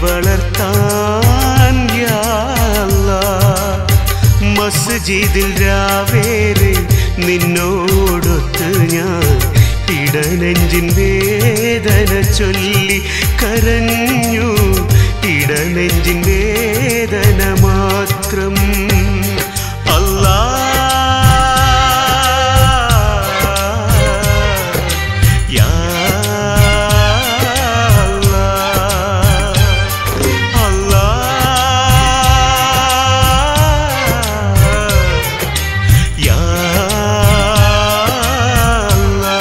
വളർത്താൻ യാ അല്ലാ. മസ്ജിദിൽ രാവേറെ നിന്നോടൊത്ത് ഞാൻ ഇടനെഞ്ചിൻ വേദന ചൊല്ലി കരഞ്ഞു ഇടനെഞ്ചിൻ വേദന മാത്രം അല്ലാ യാ അല്ലാ. അല്ലാ. യാ അല്ലാ.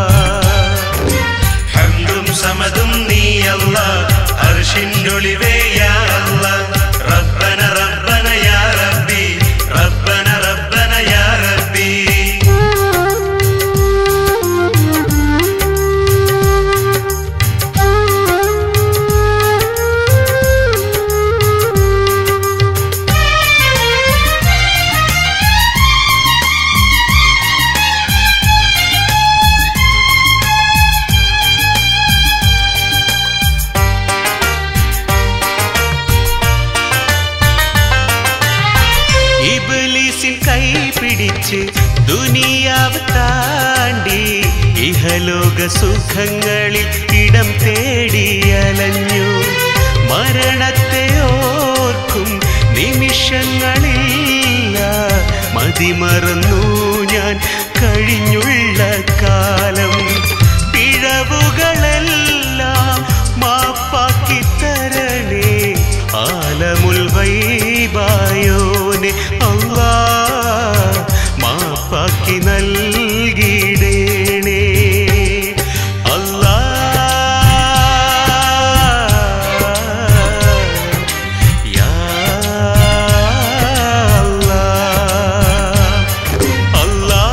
ഹംദും സമതും നീയല്ല അർഷിൻ്റൊളിവേ യാ അല്ല റബ്ബന റബ്ബന യാ റബ്ബി റബ്ബന റബ്ബന യാ റബ്ബി ഇബ്ലീസിൻ കൈ പിടിച്ച് ദുനിയാവ് താണ്ടി ഇഹലോക സുഖങ്ങളിൽ ഇടം തേടി അലഞ്ഞു മരണത്തെ ഓർക്കും നിമിഷങ്ങളില്ല മതിമറന്നു ഞാൻ കഴിഞ്ഞുള്ള കാലം പിഴവുകളെല്ലാം മാപ്പാക്കി തരണേ ആലമുൽ വൈബായോനെ അല്ലാ മാപ്പാക്കി നൽകിടേണേ അല്ലാ യാ അല്ലാ അല്ലാ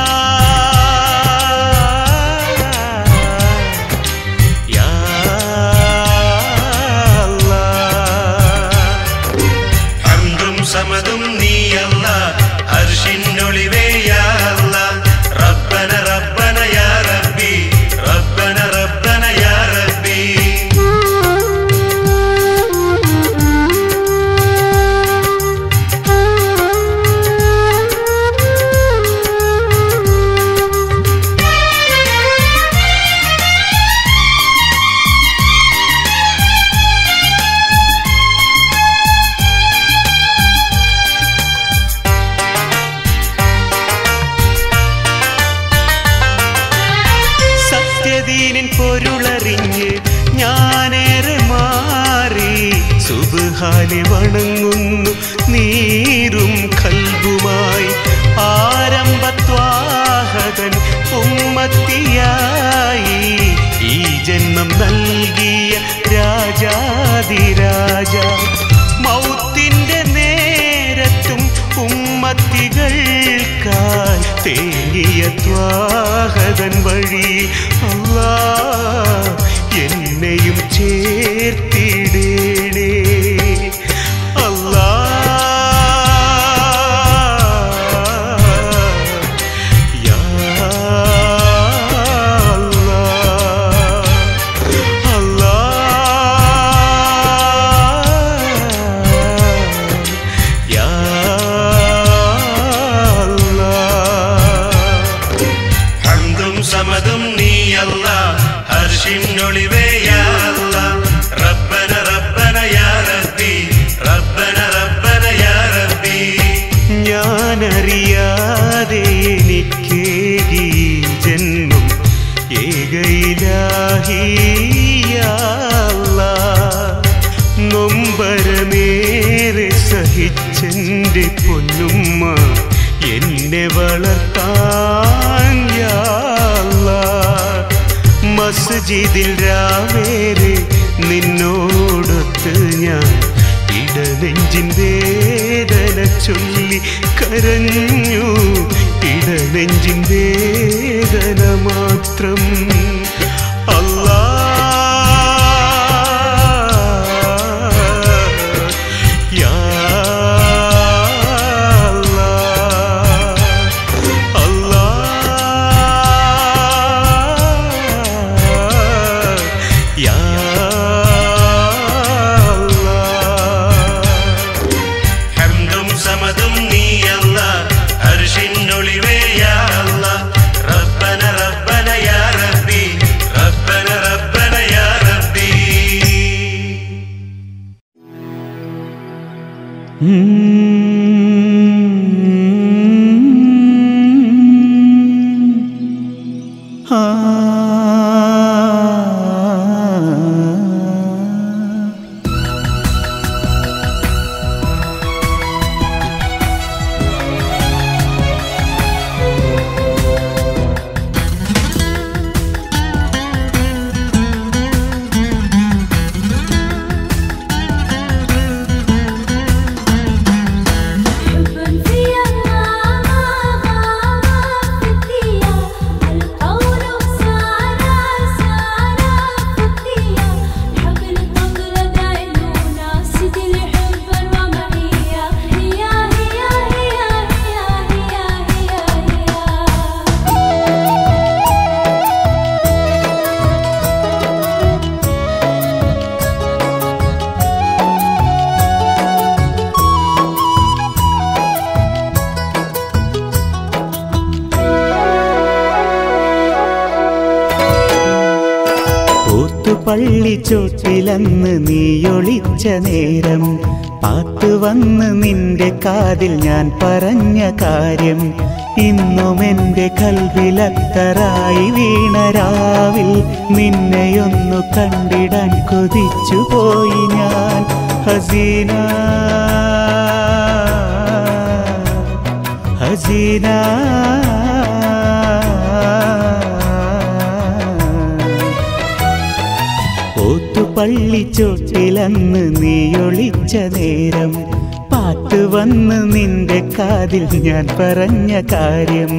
യാ അല്ലാ ഹംദും സമതും നീയല്ല അർഷിൻ്റൊളിവേ യാ അല്ല റബ്ബന റബ്ബന യാ റബ്ബി റബ്ബന റബ്ബന യാ റബ്ബി സത്യദീനിൻ പൊരുളറിഞ്ഞ് ഞാനേറെ മാറി സുബാലെ വണങ്ങുന്നു നീരും കൽബുമായി ആരംഭത്വാഹകൻ ഉമ്മത്തിയായി ഈ ജന്മം നൽകിയ രാജാതിരാജ മൗത്തിൻ്റെ നേരത്തും ഉമ്മത്തികൾക്കായി തേങ്ങിയ ത്വാഹതൻ വഴി അല്ലാ എന്നെയും ചേർത്തിടേണേ അല്ലാ യാ അല്ലാ അല്ലാ യാ അല്ലാ ഹംദും സമതും നീയല്ല ഹർഷിന്നൊളിവേ യാ അല്ല റബ്ബന റബ്ബന യാ റബ്ബി റബ്ബന റബ്ബന യാ റബ്ബി ഞാനറിയാതെ എനിക്കേകി ജന്മം ഏകയിലാഹിയല്ല നൊമ്പരമേറെ സഹിച്ചെൻ്റെ പൊന്നുമ്മ എന്നെ വളർത്താൻ യാ അല്ലാ. മസ്ജിദിൽ രാവേറെ നിന്നോടൊത്ത് ഞാൻ ഇടനെഞ്ചിൻ വേദന ചൊല്ലി കരഞ്ഞു ഇടനെഞ്ചിൻ വേദന മാത്രം അല്ലാ യാ അല്ലാ. അല്ലാ. യാ ഓത്തുപള്ളിച്ചോട്ടിലന്ന് നീയൊളിച്ച നേരം പാത്തു വന്ന് നിന്റെ കാതിൽ ഞാൻ പറഞ്ഞ കാര്യം ഇന്നും എൻ്റെ കൽവിലത്തറായി വീണ രാവിൽ നിന്നെയൊന്നു കണ്ടിടാൻ കൊതിച്ചു പോയി ഞാൻ ഹസീന ഹസീന ഓത്തുപള്ളിച്ചോട്ടിലന്ന് നീയൊളിച്ച നേരം പാത്ത് വന്ന് നിന്റെ കാതിൽ ഞാൻ പറഞ്ഞ കാര്യം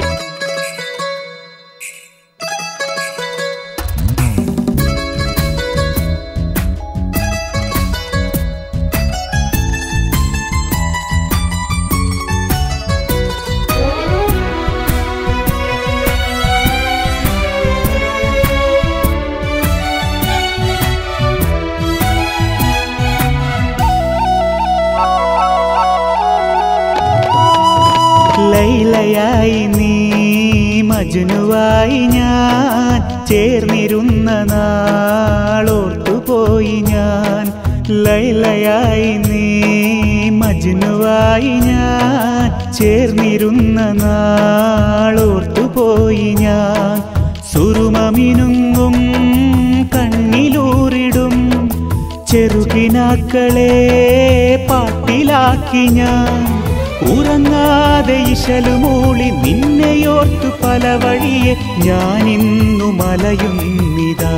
ലൈലയായി നീ മജുനുവായി ഞാൻ ചേർന്നിരുന്ന നാളോർത്തുപോയി ഞാൻ ലൈലയായി നീ മജുനുവായി ഞാൻ ചേർന്നിരുന്ന നാളോർത്തുപോയി ഞാൻ സുറുമമിനുങ്ങും കണ്ണിലൂറിടും ചെറുകിനാക്കളെ പാട്ടിലാക്കി ഞാൻ ഉറങ്ങാതെ ഇശലുമൂളി നിന്നെയോർത്തു പല വഴിയെ ഞാനിന്നു മലയുന്നിതാ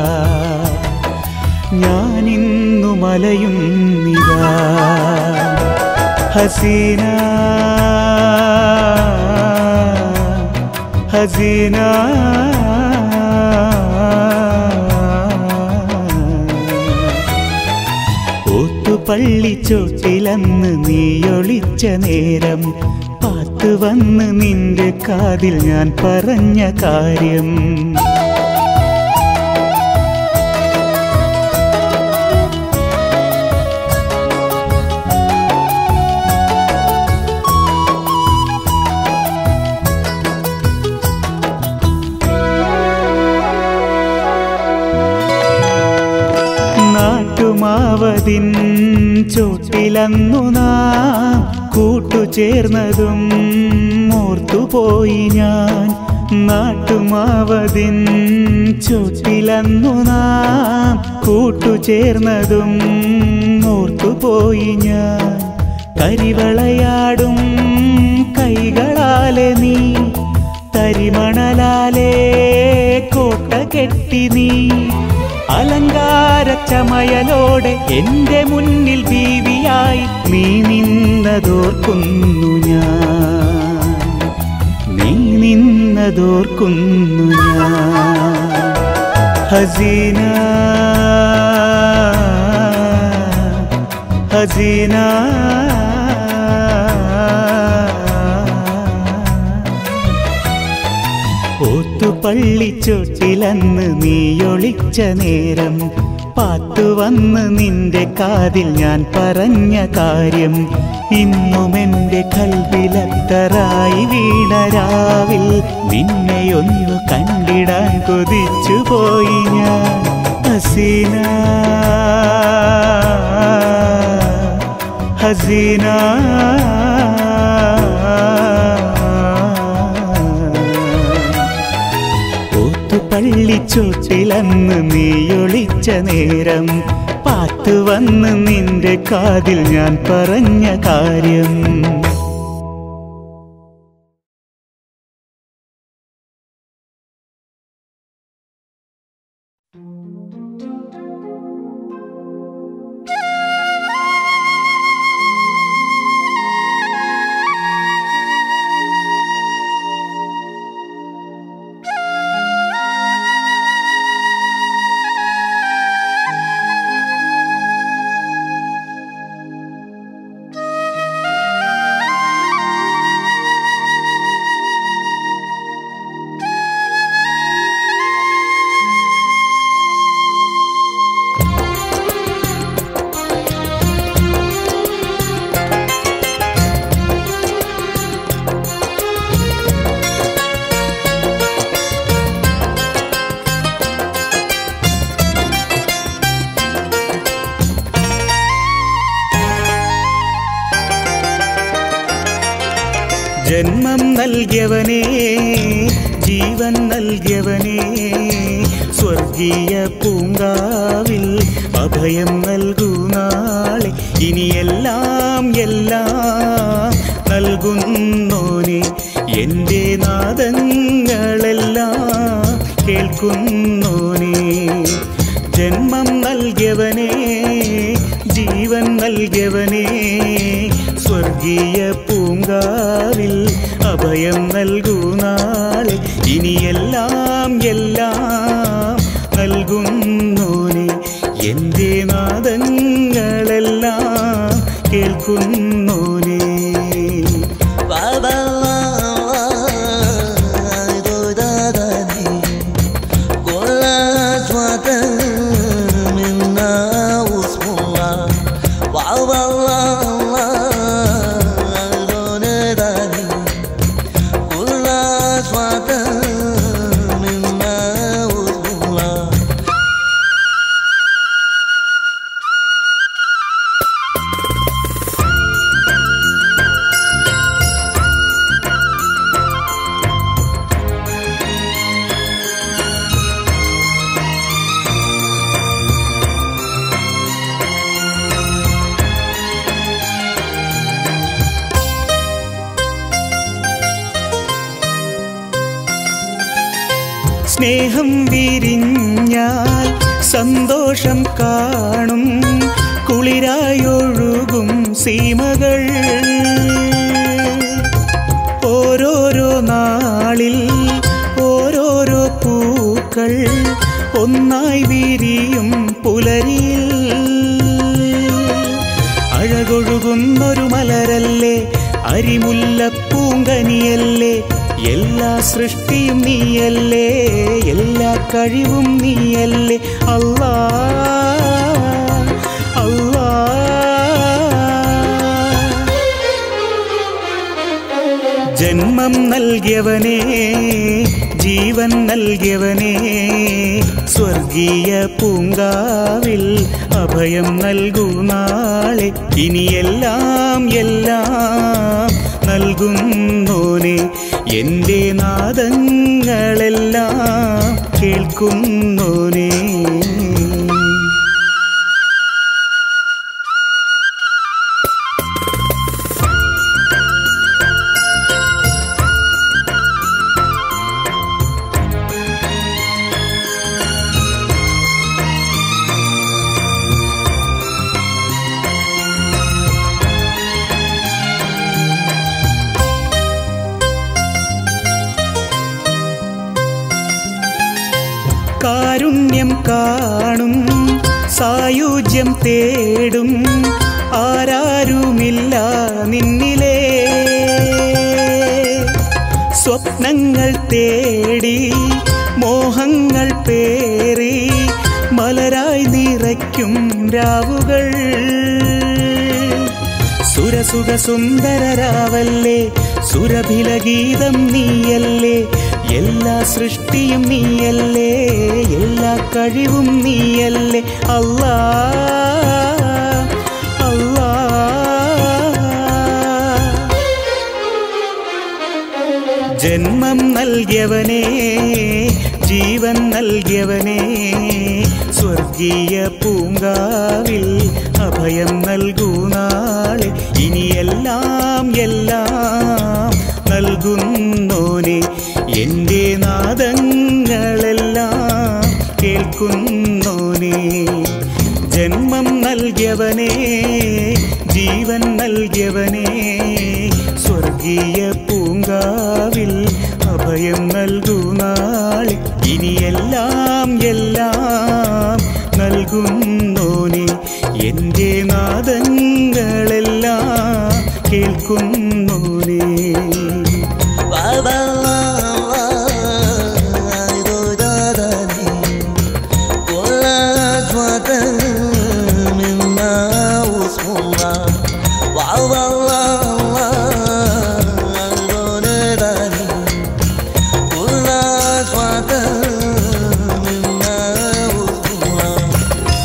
ഞാനിന്നു മലയുന്നിതാ ഹസീന ഹസീന ഓത്തുപള്ളിച്ചോട്ടിലന്ന് നീയൊളിച്ച നേരം പാത്ത് വന്ന് നിന്റെ കാതിൽ ഞാൻ പറഞ്ഞ കാര്യം നാട്ടുമാവതിൻ ചോട്ടിലന്നു നാം കൂട്ടുചേർന്നതും ഓർത്തുപോയി ഞാൻ നാട്ടുമാവതിൻ ചോട്ടിലന്നു നാം കൂട്ടുചേർന്നതും ഓർത്തുപോയി ഞാൻ കരിവളയാടും കൈകളാലെ നീ തരിമണലാലേ കോട്ട കെട്ടി നീ അലങ്കാര ചമയലോടെ എന്റെ മുന്നിൽ ബീവിയായി നീ നിന്നതോർക്കുന്നു ഞാൻ നീ നിന്നതോർക്കുന്നു ഞാൻ ഹസീന ഹസീന ഓത്തുപള്ളിച്ചോട്ടിലന്ന് നീയൊളിച്ച നേരം പാത്തു വന്ന് നിന്റെ കാതിൽ ഞാൻ പറഞ്ഞ കാര്യം ഇന്നും എൻ്റെ കൽവിലത്തറായി വീണ രാവിൽ നിന്നെയൊന്നു കണ്ടിടാൻ കൊതിച്ചു പോയി ഞാൻ ഹസീന ഹസീന ഓത്തുപള്ളിച്ചോട്ടിലന്ന് നീയൊളിച്ച നേരം പാത്തു വന്ന് നിന്റെ കാതിൽ ഞാൻ പറഞ്ഞ കാര്യം നൽകിയവനേ ജീവൻ നൽകിയവനേ സ്വർഗീയ പൂങ്കാവിൽ അഭയം നൽകൂ നാളെ ഇനിയെല്ലാം എല്ലാം നൽകുന്നോനെ എൻ്റെ നാദങ്ങളെല്ലാം കേൾക്കുന്നോനെ ജന്മം നൽകിയവനേ ജീവൻ നൽകിയവനേ സ്വർഗീയ പൂങ്കാവിൽ അഭയം നൽകൂ നാളെ ഇനിയെല്ലാം എല്ലാം നൽകുന്നോനെ എൻ്റെ നാദങ്ങളെല്ലാം കേൾക്കുന്നോനെ സ്നേഹം വിരിഞ്ഞാൽ സന്തോഷം കാണും കുളിരായൊഴുകും സീമകൾ ഓരോരോ നാളിൽ ഓരോരോ പൂക്കൾ ഒന്നായി വിരിയും പുലരിയിൽ അഴകൊഴുകുന്നൊരു മലരല്ലേ അരിമുല്ലപ്പൂങ്കനിയല്ലേ എല്ലാ സൃഷ്ടിയും നീയല്ലേ എല്ലാ കഴിവും നീയല്ലേ അല്ലാ അല്ലാ ജന്മം നൽകിയവനേ ജീവൻ നൽകിയവനേ സ്വർഗീയ പൂങ്കാവിൽ അഭയം നൽകൂ നാളെ ഇനിയെല്ലാം എല്ലാം നൽകുന്നോനെ എൻ്റെ നാദങ്ങളെല്ലാം കേൾക്കുന്നോനേ കാരുണ്യം കാണും സായുജ്യം തേടും ആരാരുമില്ല നിന്നിലേ സ്വപ്നങ്ങൾ തേടി മോഹങ്ങൾ പേറി മലരായി നിറയ്ക്കും രാവുകൾ സുരസുഖ സുന്ദരരാവല്ലേ സുരഭില ഗീതം നീയല്ലേ എല്ലാ സൃഷ്ടിയും നീയല്ലേ എല്ലാ കഴിവും നീയല്ലേ അല്ലാ അല്ലാ ജന്മം നൽകിയവനേ ജീവൻ നൽകിയവനേ സ്വർഗീയ പൂങ്കാവിൽ അഭയം നൽകൂ നാളെ ഇനിയെല്ലാം എല്ലാം നൽകുന്നോനെ എൻ്റെ നാദങ്ങളെല്ലാം കേൾക്കുന്നോനെ ജന്മം നൽകിയവനേ ജീവൻ നൽകിയവനേ സ്വർഗീയ പൂങ്കാവിൽ അഭയം നൽകൂ നാളെ ഇനിയെല്ലാം എല്ലാം നൽകുന്നോനെ എൻ്റെ നാദങ്ങളെല്ലാം കേൾക്കുന്നോനെ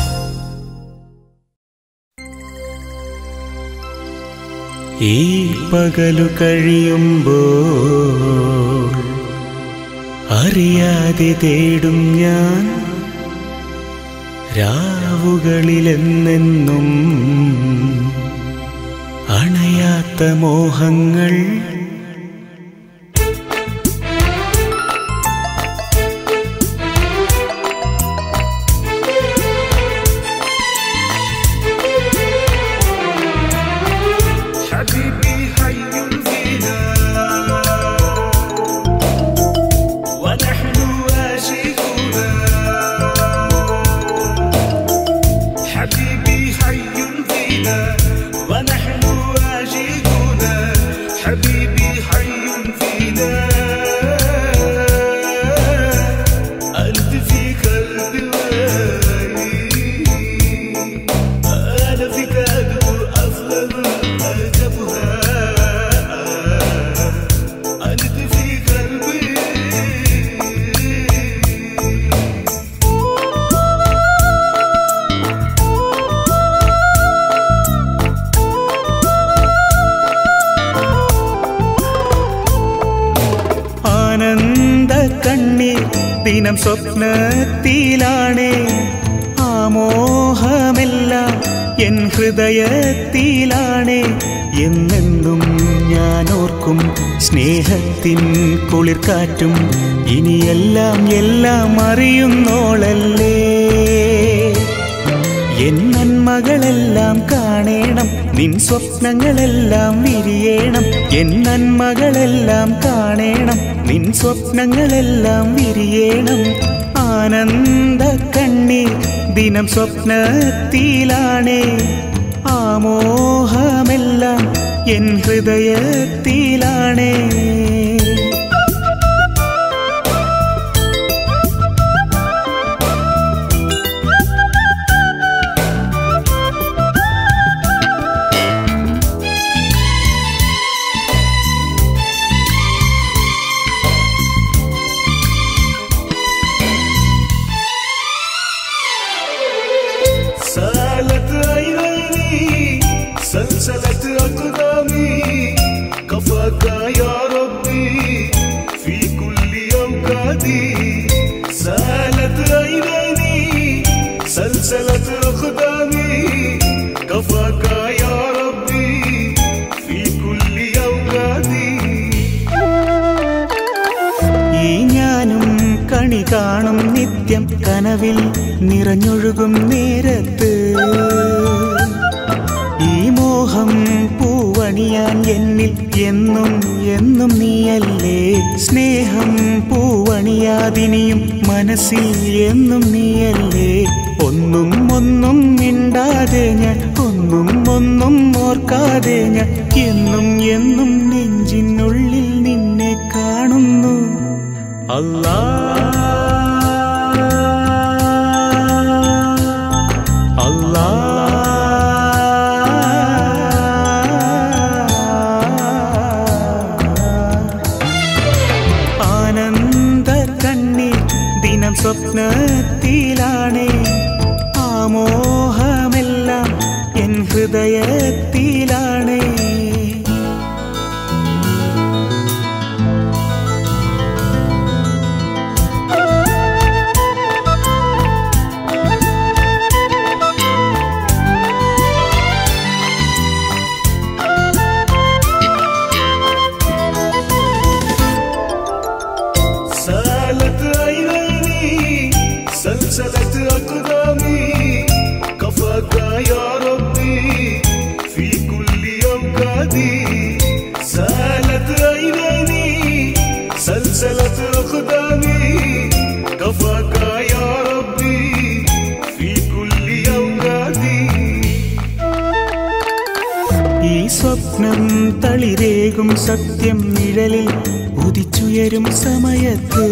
ഈ പകലു കഴിയുമ്പോൾ അറിയാതെ തേടും ഞാൻ രാവുകളിലെന്നെന്നും അണയാത്ത മോഹങ്ങൾ حبيبي حي فينا ونحن عاشقون حبيبي حي فينا ونحن عاشقون حبيبي حي فينا أنت في قلبي وعيني أنا فيك أدور أفضل أجبها أنت في قلبي ആനന്ദ കണ്ണീർ ദിനം സ്വപ്നത്തിലാണേ ആമോഹമെല്ലാം എൻ ഹൃദയത്തിലാണേ എന്നെന്നും ഞാൻ ഓർക്കും സ്നേഹത്തിൻ കുളിർക്കാറ്റും ഇനിയെല്ലാം എല്ലാം അറിയുന്നോളല്ലേ എൻ നന്മകളെല്ലാം കാണേണം നിൻ സ്വപ്നങ്ങളെല്ലാം വിരിയേണം എൻ നന്മകളെല്ലാം കാണേണം നിൻ സ്വപ്നങ്ങളെല്ലാം വിരിയേണം ആനന്ദ കണ്ണീർ ദിനം സ്വപ്നത്തിലാണേ ആമോഹമെല്ലാം എൻ ഹൃദയത്തിലാണേ سالت عيني سلسلة أقدامي كفاك يا ربي في كل أوقاتي سالت عيني سلسلة أقدامي كفاك يا ربي في كل أوقاتي ഈ ഞാനും കണി കാണും നിത്യം കനവിൽ നിറഞ്ഞൊഴുകും നേരത്ത് ഈ മോഹം പൂവണിയാൻ എന്നിൽ എന്നും എന്നും നീയല്ലേ സ്നേഹം പൂവണിയാതിനിയും മനസ്സിൽ എന്നും നീയല്ലേ ഒന്നും ഒന്നും മിണ്ടാതെ ഞാൻ ഒന്നും ഒന്നും ഓർക്കാതെ ഞാൻ എന്നും എന്നും നെഞ്ചിനുള്ളിൽ നിന്നെ കാണുന്നു അല്ലാ അല്ലാ ആനന്ദ കണ്ണീർ ദിനം സ്വപ്നത്തിലാണേ ആമോഹമെല്ലാം എൻ ഹൃദയത്തിലാണേ سالت عيني سلسلة أقدامي كفاك يا ربي في كل أوقاتي سالت عيني سلسلة أقدامي كفاك يا ربي في كل أوقاتي ഈ സ്വപ്നം തളിരേകും സത്യം നിഴലിൽ ഉദിച്ചുയരും സമയത്ത്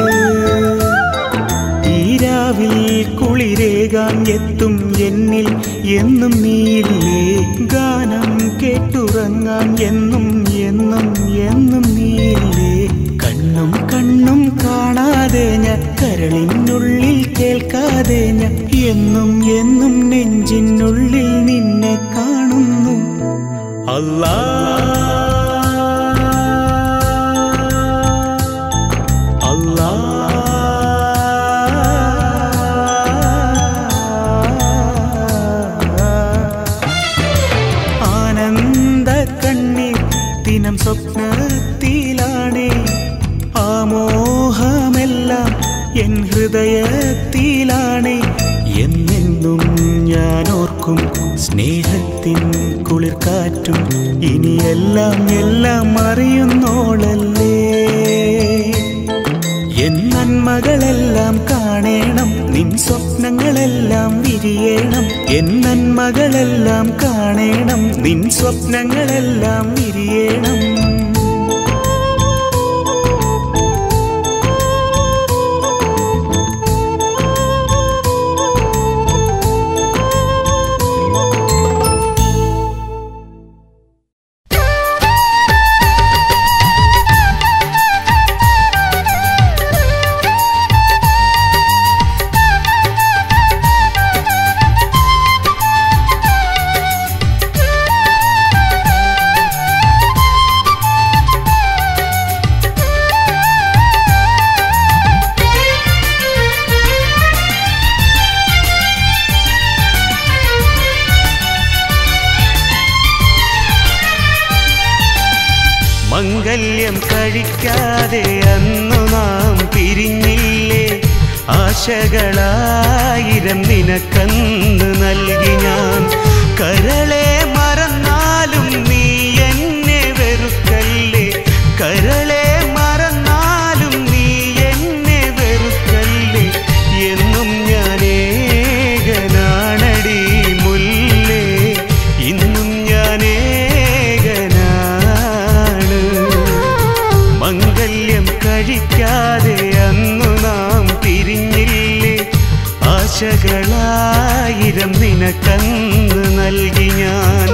ഈ രാവിൽ കുളിരേകാൻ എത്തും എന്നിൽ എന്നും നീയില്ലേ ഗാനം കേട്ടുറങ്ങാൻ എന്നും എന്നും എന്നും നീയില്ലേ കണ്ണും കണ്ണും കാണാതെ ഞാൻ കരളിനുള്ളിൽ കേൾക്കാതെ ഞാൻ എന്നും എന്നും നെഞ്ചിനുള്ളിൽ നിന്നെ കാണുന്നു അല്ലാ ഹൃദയത്തിലാണേ എന്നെന്നും ഞാൻ ഓർക്കും സ്നേഹത്തിൻ കുളിർ കാറ്റും ഇനിയെല്ലാം എല്ലാം അറിയുന്നോളല്ലേ എൻ നന്മകളെല്ലാം കാണേണം നിൻ സ്വപ്നങ്ങളെല്ലാം വിരിയണം എൻ നന്മകളെല്ലാം കാണേണം നിൻ സ്വപ്നങ്ങളെല്ലാം വിരിയണം മംഗല്യം കഴിക്കാതെ അന്നു നാം പിരിഞ്ഞില്ലേ ആശകളായിരം നിനക്കന്ന് നൽകി ഞാൻ കരളെ മറന്നാലും നീ എന്നെ വെറുക്കല്ലേ കരളെ മറന്നാലും നീ എന്നെ വെറുക്കല്ലേ എന്നും ഞാനേകനാണടി മുല്ലേ ഇന്നും ഞാനേകനാണ് മംഗല്യം കഴിക്കാതെ അന്നു നാം പിരിഞ്ഞില്ലേ ആശകളായിരം നിനക്കന്ന് നൽകി ഞാൻ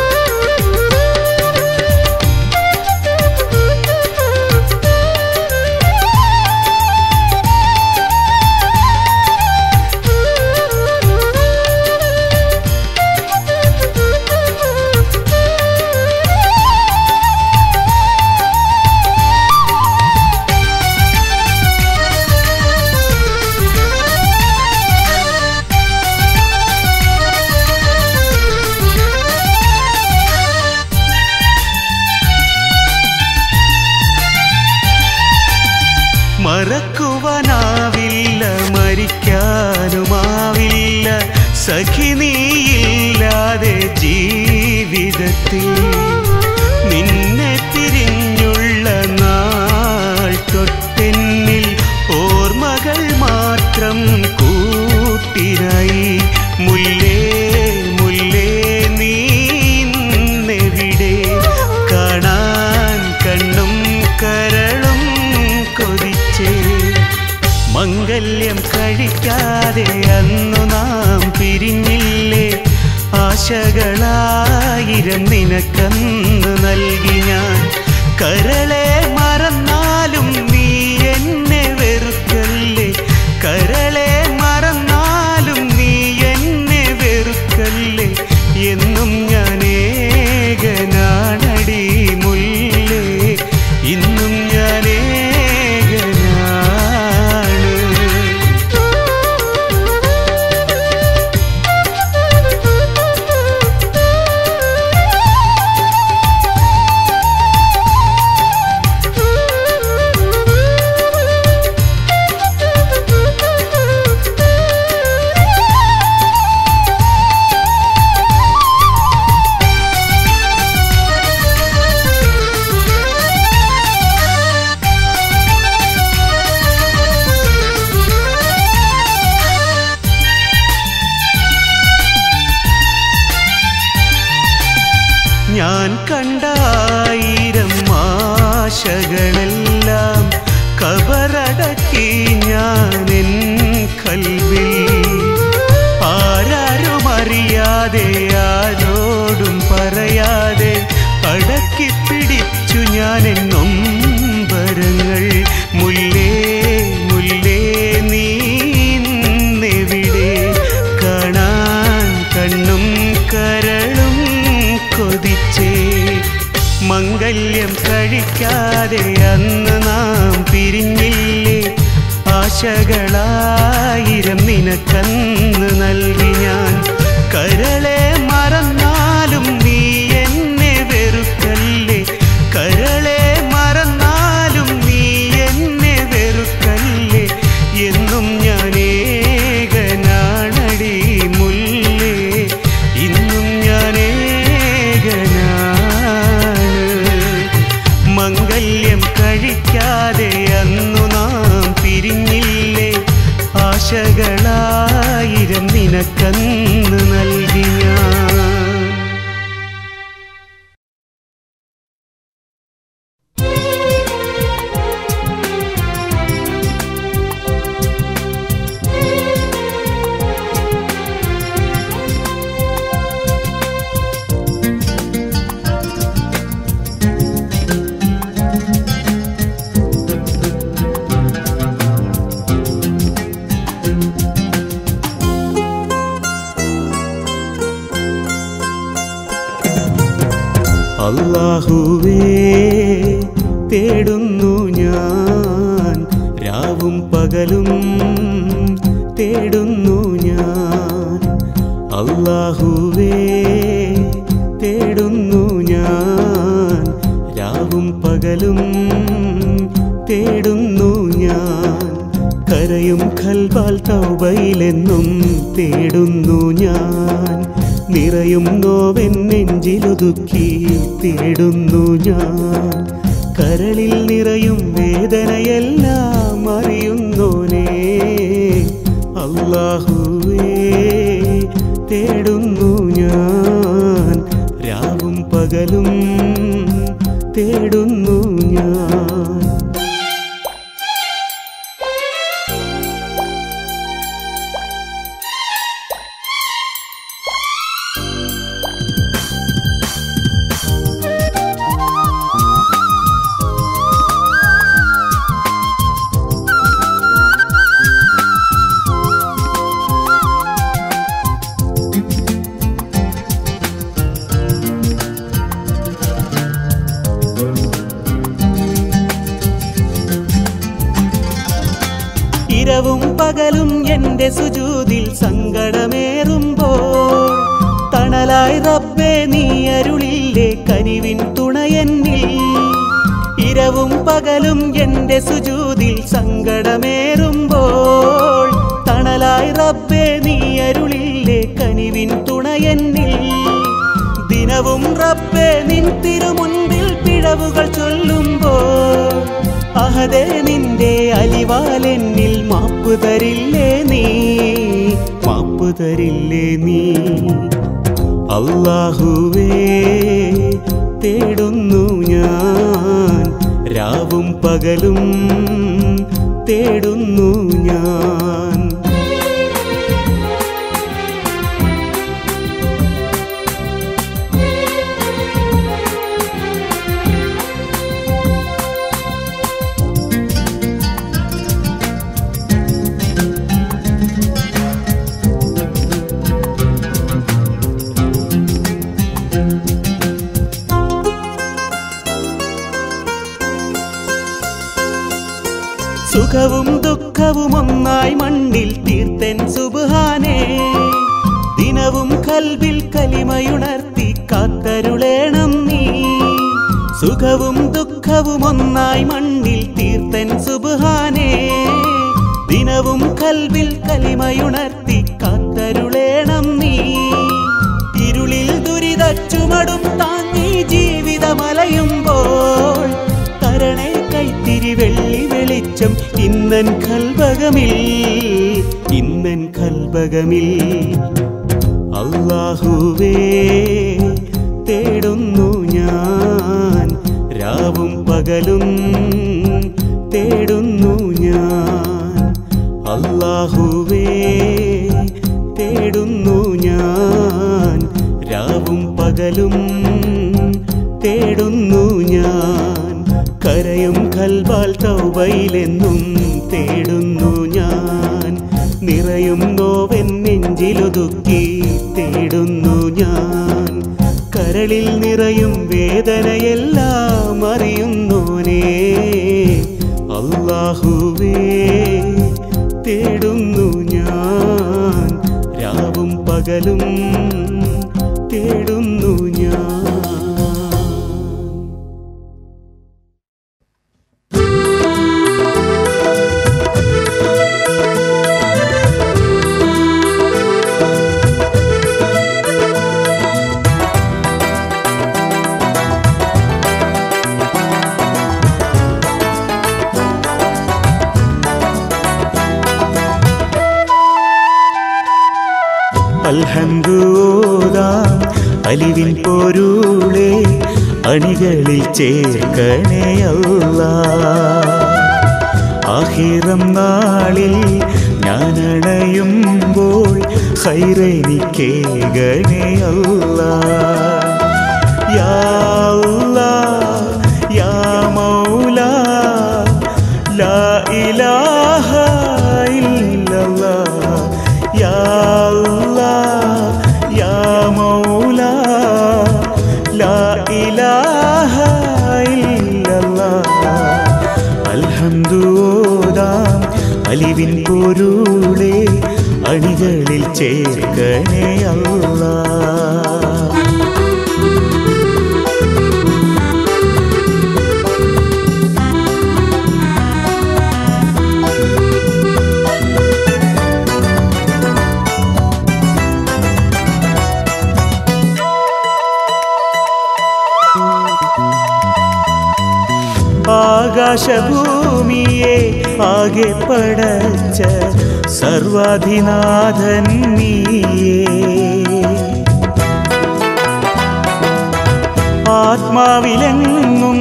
മറക്കുവാനാവില്ല മരിക്കാനുമാവില്ല സഖി നീയില്ലാതെ ജീവിതത്തിൽ നിന്നെ തിരിഞ്ഞുള്ള നാൾ തൊട്ടെന്നിൽ ഓർമ്മകൾ മാത്രം കൂട്ടിനായി മുല്ലേ മുല്ലേ നീ ഇന്നെവിടെ കാണാൻ കണ്ണും കരളും കൊതിച്ചേ മംഗല്യം കഴിക്കാതെ അന്നു നാം പിരിഞ്ഞില്ലേ ആശകളായിരം നിനക്കന്ന് നൽകി ഞാൻ കരളെ മറന്നാലും നീ എന്നെ വെറുക്കല്ലേ കരളെ മറന്നാലും നീ എന്നെ വെറുക്കല്ലേ എന്നും ഞാനേകനാണടി മുല്ലേ ഇന്നും ഞാനേകനാണ് ഞാൻ കണ്ടായിരം ആശകളെല്ലാം കബറടക്കി ഞാൻ എൻ കൽവിൽ ആരാരും അറിയാതെ ആരോടും പറയാതെ അടക്കി പിടിച്ചു ഞാൻ എൻ നൊമ്പരങ്ങൾ മുല്ലേ മുല്ലേ നീ ഇന്നെവിടെ കാണാൻ കണ്ണും കരളും കൊതിച്ചേ മംഗല്യം കഴിക്കാതെ അന്ന് നാം പിരിഞ്ഞില്ലേ ആശകളായിരം നിനക്കന്ന് നൽകി ഞാൻ കരളെ മറന്നാലും നീ എന്നെ വെറുക്കല്ലേ കരളെ മറന്നാലും നീ എന്നെ വെറുക്കല്ലേ എന്നും ആശകളായിരം നിനക്കന്ന് നൽകി ഞാൻ അല്ലാഹുവേ തേടുന്നു ഞാൻ രാവും പകലും തേടുന്നു ഞാൻ അല്ലാഹുവേ തേടുന്നു ഞാൻ രാവും പകലും തേടുന്നു ഞാൻ കരയും ഖൽബാൽ തൗബയിലെന്നും തേടുന്നു ഞാൻ നിറയും നോവൻ നെഞ്ചിലുതുക്കി തേടുന്നു ഞാൻ കരളിൽ നിറയും വേദനയെല്ലാം അറിയുന്നോനേ അല്ലാഹുവേ തേടുന്നു ഞാൻ രാവും പകലും തേടുന്നു ഞാൻ ഇരവും പകലും എന്റെ സുജൂതിൽ സങ്കടമേറുമ്പോൾ തണലായി റബ്ബേ നീ അരുളില്ലേ കനിവിൻ തുണയെന്നിൽ ഇരവും പകലും എന്റെ സുജൂതിൽ സങ്കടമേറുമ്പോൾ തണലായി റബ്ബേ നീ അരുളില്ലേ കനിവിൻ തുണയെന്നിൽ ദിനവും റബ്ബേ നിൻ തിരുമുൻപിൽ പിഴവുകൾ ചൊല്ലുമ്പോൾ അഹദേ നിന്റെ അലിവാലെന്നിൽ മാപ്പ് തരില്ലേ നീ മാപ്പ് തരില്ലേ നീ അല്ലാഹുവേ തേടുന്നു ഞാൻ രാവും പകലും തേടുന്നു ഞാൻ സുഖവും ദുഃഖവും ഒന്നായി മണ്ണിൽ തീർത്തൻ സുബാനേ ദിനവും കൽവിൽ കലിമയുണർത്തി കാത്തരുളേണം നീ സുഖവും ദുഃഖവും ഒന്നായി മണ്ണിൽ തീർത്തൻ സുബാനേ ദിനവും കൽവിൽ കലിമയുണർത്തി കാത്തരുളേണം നീ ഇരുളിൽ ദുരിത ചുമടും താങ്ങി ജീവിതമലയുമ്പോൾ തരണേ കൈത്തിരി വെള്ളി വെളിച്ചം ഇന്നൻ കൽവകമിൽ ഇന്നൻ കൽവകമിൽ അല്ലാഹുവേ തേടുന്നു ഞാൻ രാവും പകലും തേടുന്നു ഞാൻ അല്ലാഹുവേ തേടുന്നു ഞാൻ രാവും പകലും തേടുന്നു ഞാൻ കരയും കൽവാൽ തൗബയിലെന്നും തേടുന്നു ഞാൻ നിറയും നോവൻ നെഞ്ചിലൊതുക്കി തേടുന്നു ഞാൻ കരളിൽ നിറയും വേദനയെല്ലാം അറിയുന്നോനേ അല്ലാഹുവേ തേടുന്നു ഞാൻ രാവും പകലും തേടുന്നു ഞാൻ ും അൽഹംദൂദാം അലിവിൻ പൊരുളെ അണികളിൽ ചേർക്കണേ അല്ലാ ആഹിറം നാളിൽ ഞാനണയുമ്പോൾ ഹൈറനിക്കേകണേ അല്ലാ യാ അല്ലാ, യാ മൗലാ, ലാ ഇലാഹ ഇല്ലല്ലാ. യാ അല്ലാ, യാ മൗലാ, ലാ ഇലാഹ ഇല്ലല്ലാ. അൽഹംദൂദാം അലിവിൻ പൊരുളെ അണികളിൽ ചേർക്കണേ അല്ലാ ആകാശഭൂമിയെ ആകെ പടച്ച സർവാധിനാഥൻ നീയേ ആത്മാവിലെങ്ങും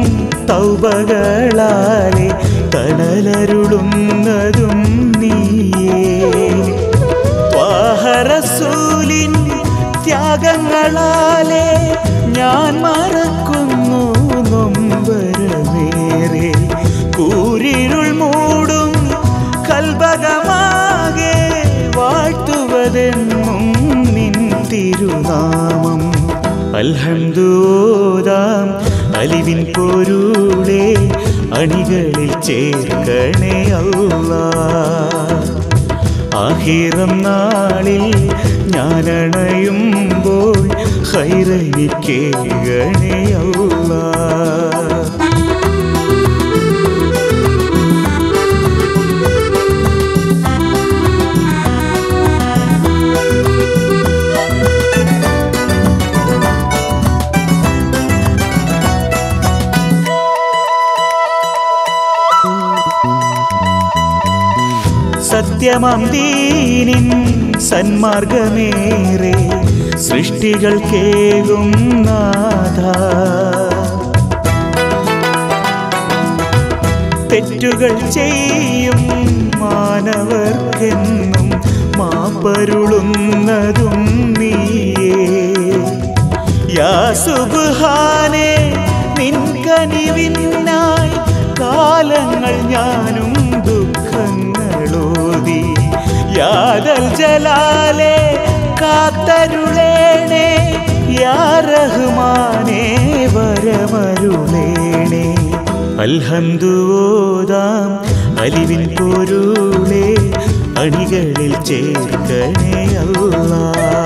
തൗബകളാലെ തണലരുളുന്നതും നീയേ ത്വാഹറസൂലിൻ ത്യാഗങ്ങളാലെ ഞാൻ മറക്കുന്നു നൊമ്പരമേറെ കൂരിരുൾ മൂടും കൽബകമാകെ വാഴ്ത്തുവതെന്നും നിൻ തിരുനാമം അൽഹംദൂദാം അലിവിൻ പൊരുളെ അണികളിൽ ചേർക്കണേ അല്ലാ ആഹിറം നാളിൽ ഞാനണയുമ്പോൾ ഹൈറനിക്കേകണേ അല്ലാ സത്യമം ദീനിൻ സന്മാർഗമേറെ സൃഷ്ടികൾ കേകും നാഥ തെറ്റുകൾ ചെയ്യും മാനവർക്കെന്നും മാപ്പരുളുന്നതും നീയേ യാ സുബ്ഹാനേ നിൻ കനിവിനായി കാലങ്ങൾ ഞാനും ദുഃഖങ്ങളോതി യാദൽ ജലാലെ കാത്തരുളേണേ യാ റഹ്മാനേ വരമരുളേണേ അൽഹംദൂദാം അലിവിൻ പൊരുളെ അണികളിൽ ചേർക്കണേ അല്ലാ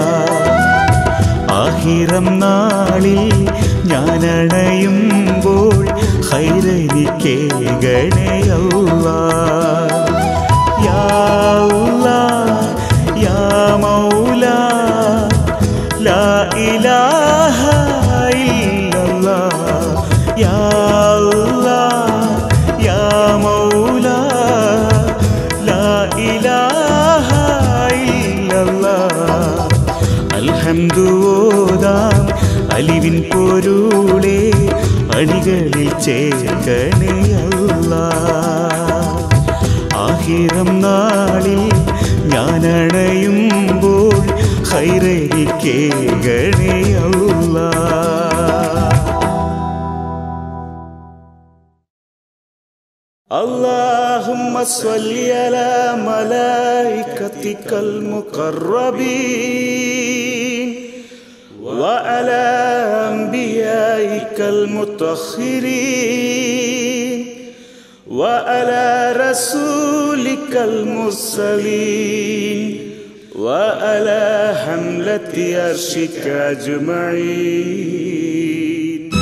ആഹിറം നാളിൽ ഞാനണയുമ്പോൾ ഹൈറനിക്കേകണേ അല്ലാ യാ അല്ലാ, യാ മൗലാ, ലാ ഇലാഹ ഇല്ലല്ലാ. യാ അല്ലാ, യാ മൗലാ, ലാ ഇലാഹ ഇല്ലല്ലാ. അൽഹംദൂദാം അലിവിൻ പൊരുളെ അണികളിൽ ചേർക്കണേ അല്ലാ ആഹിറം നാളിൽ ഞാനണയുമ്പോൾ ഹൈറനിക്കേകണേ അല്ലാ اللهم صل على ملائكتك المقربين وعلى أنبيائك المطهرين وعلى رسولك المرسلين وعلى حملة عرشك أجمعين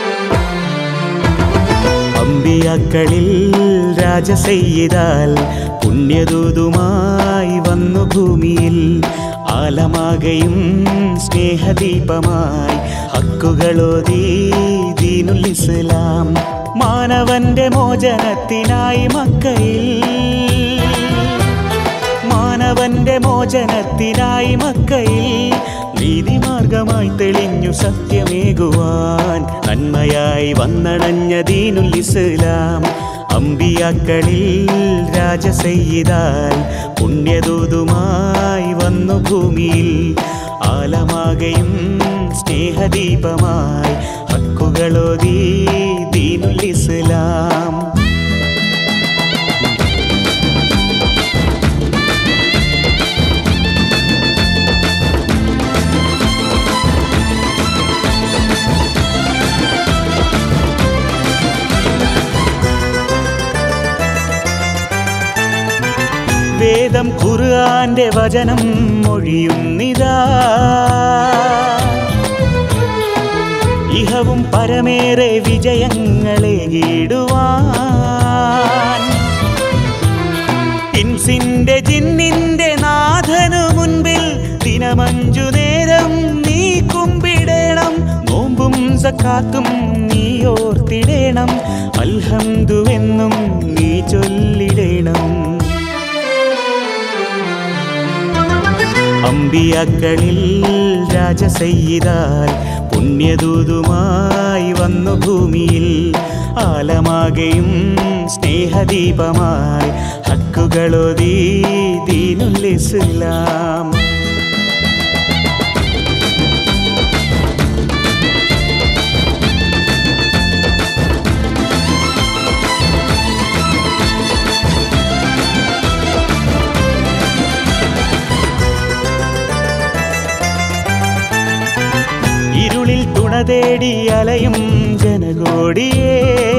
അമ്പിയാക്കളിൽ രാജസെയ്താൽ പുണ്യദൂതുമായി വന്നു ഭൂമിയിൽ ആലമാകയും സ്നേഹദീപമായി ഹക്കുകളോതി ദീനുൽ ഇസ്ലാം മാനവന്റെ മോചനത്തിനായി മക്കയിൽ മാനവന്റെ മോചനത്തിനായി മക്കയിൽ നീതിമാർഗമായി തെളിഞ്ഞു സത്യമേകുവാൻ നന്മയായി വന്നണഞ്ഞ ദീനുൽ ഇസ്ലാം അമ്പിയാക്കളിൽ രാജസയ്യിതാൽ പുണ്യദൂതുമായി വന്നു ഭൂമിയിൽ ആലമാകയും സ്നേഹദീപമായി ഹക്കുകളോതി ദീനുൽ ഇസ്ലാം വേദം ഖുർആന്റെ വചനം മൊഴിയുന്നിതാ ഇഹവും പരമേറെ വിജയങ്ങളെ കീടുവാൻ ഇൻസിന്റെ ജിന്നിന്റെ നാഥനു മുൻപിൽ ദിനമഞ്ചു നേരം നീ കുമ്പിടേണം നോമ്പും സക്കാത്തും നീ ഓർത്തിടേണം അൽഹന്തുവെന്നും നീ ചൊല്ലിടേണം അമ്പിയാക്കളിൽ രാജസയ്യിതാൽ പുണ്യദൂതുമായി വന്നു ഭൂമിയിൽ ആലമാകയും സ്നേഹദീപമായി ഹക്കുകളോതി ദീനുൽ ഇസ്ലാം ഇരുളിൽ തുണ തേടി അലയും ജനകോടിയേ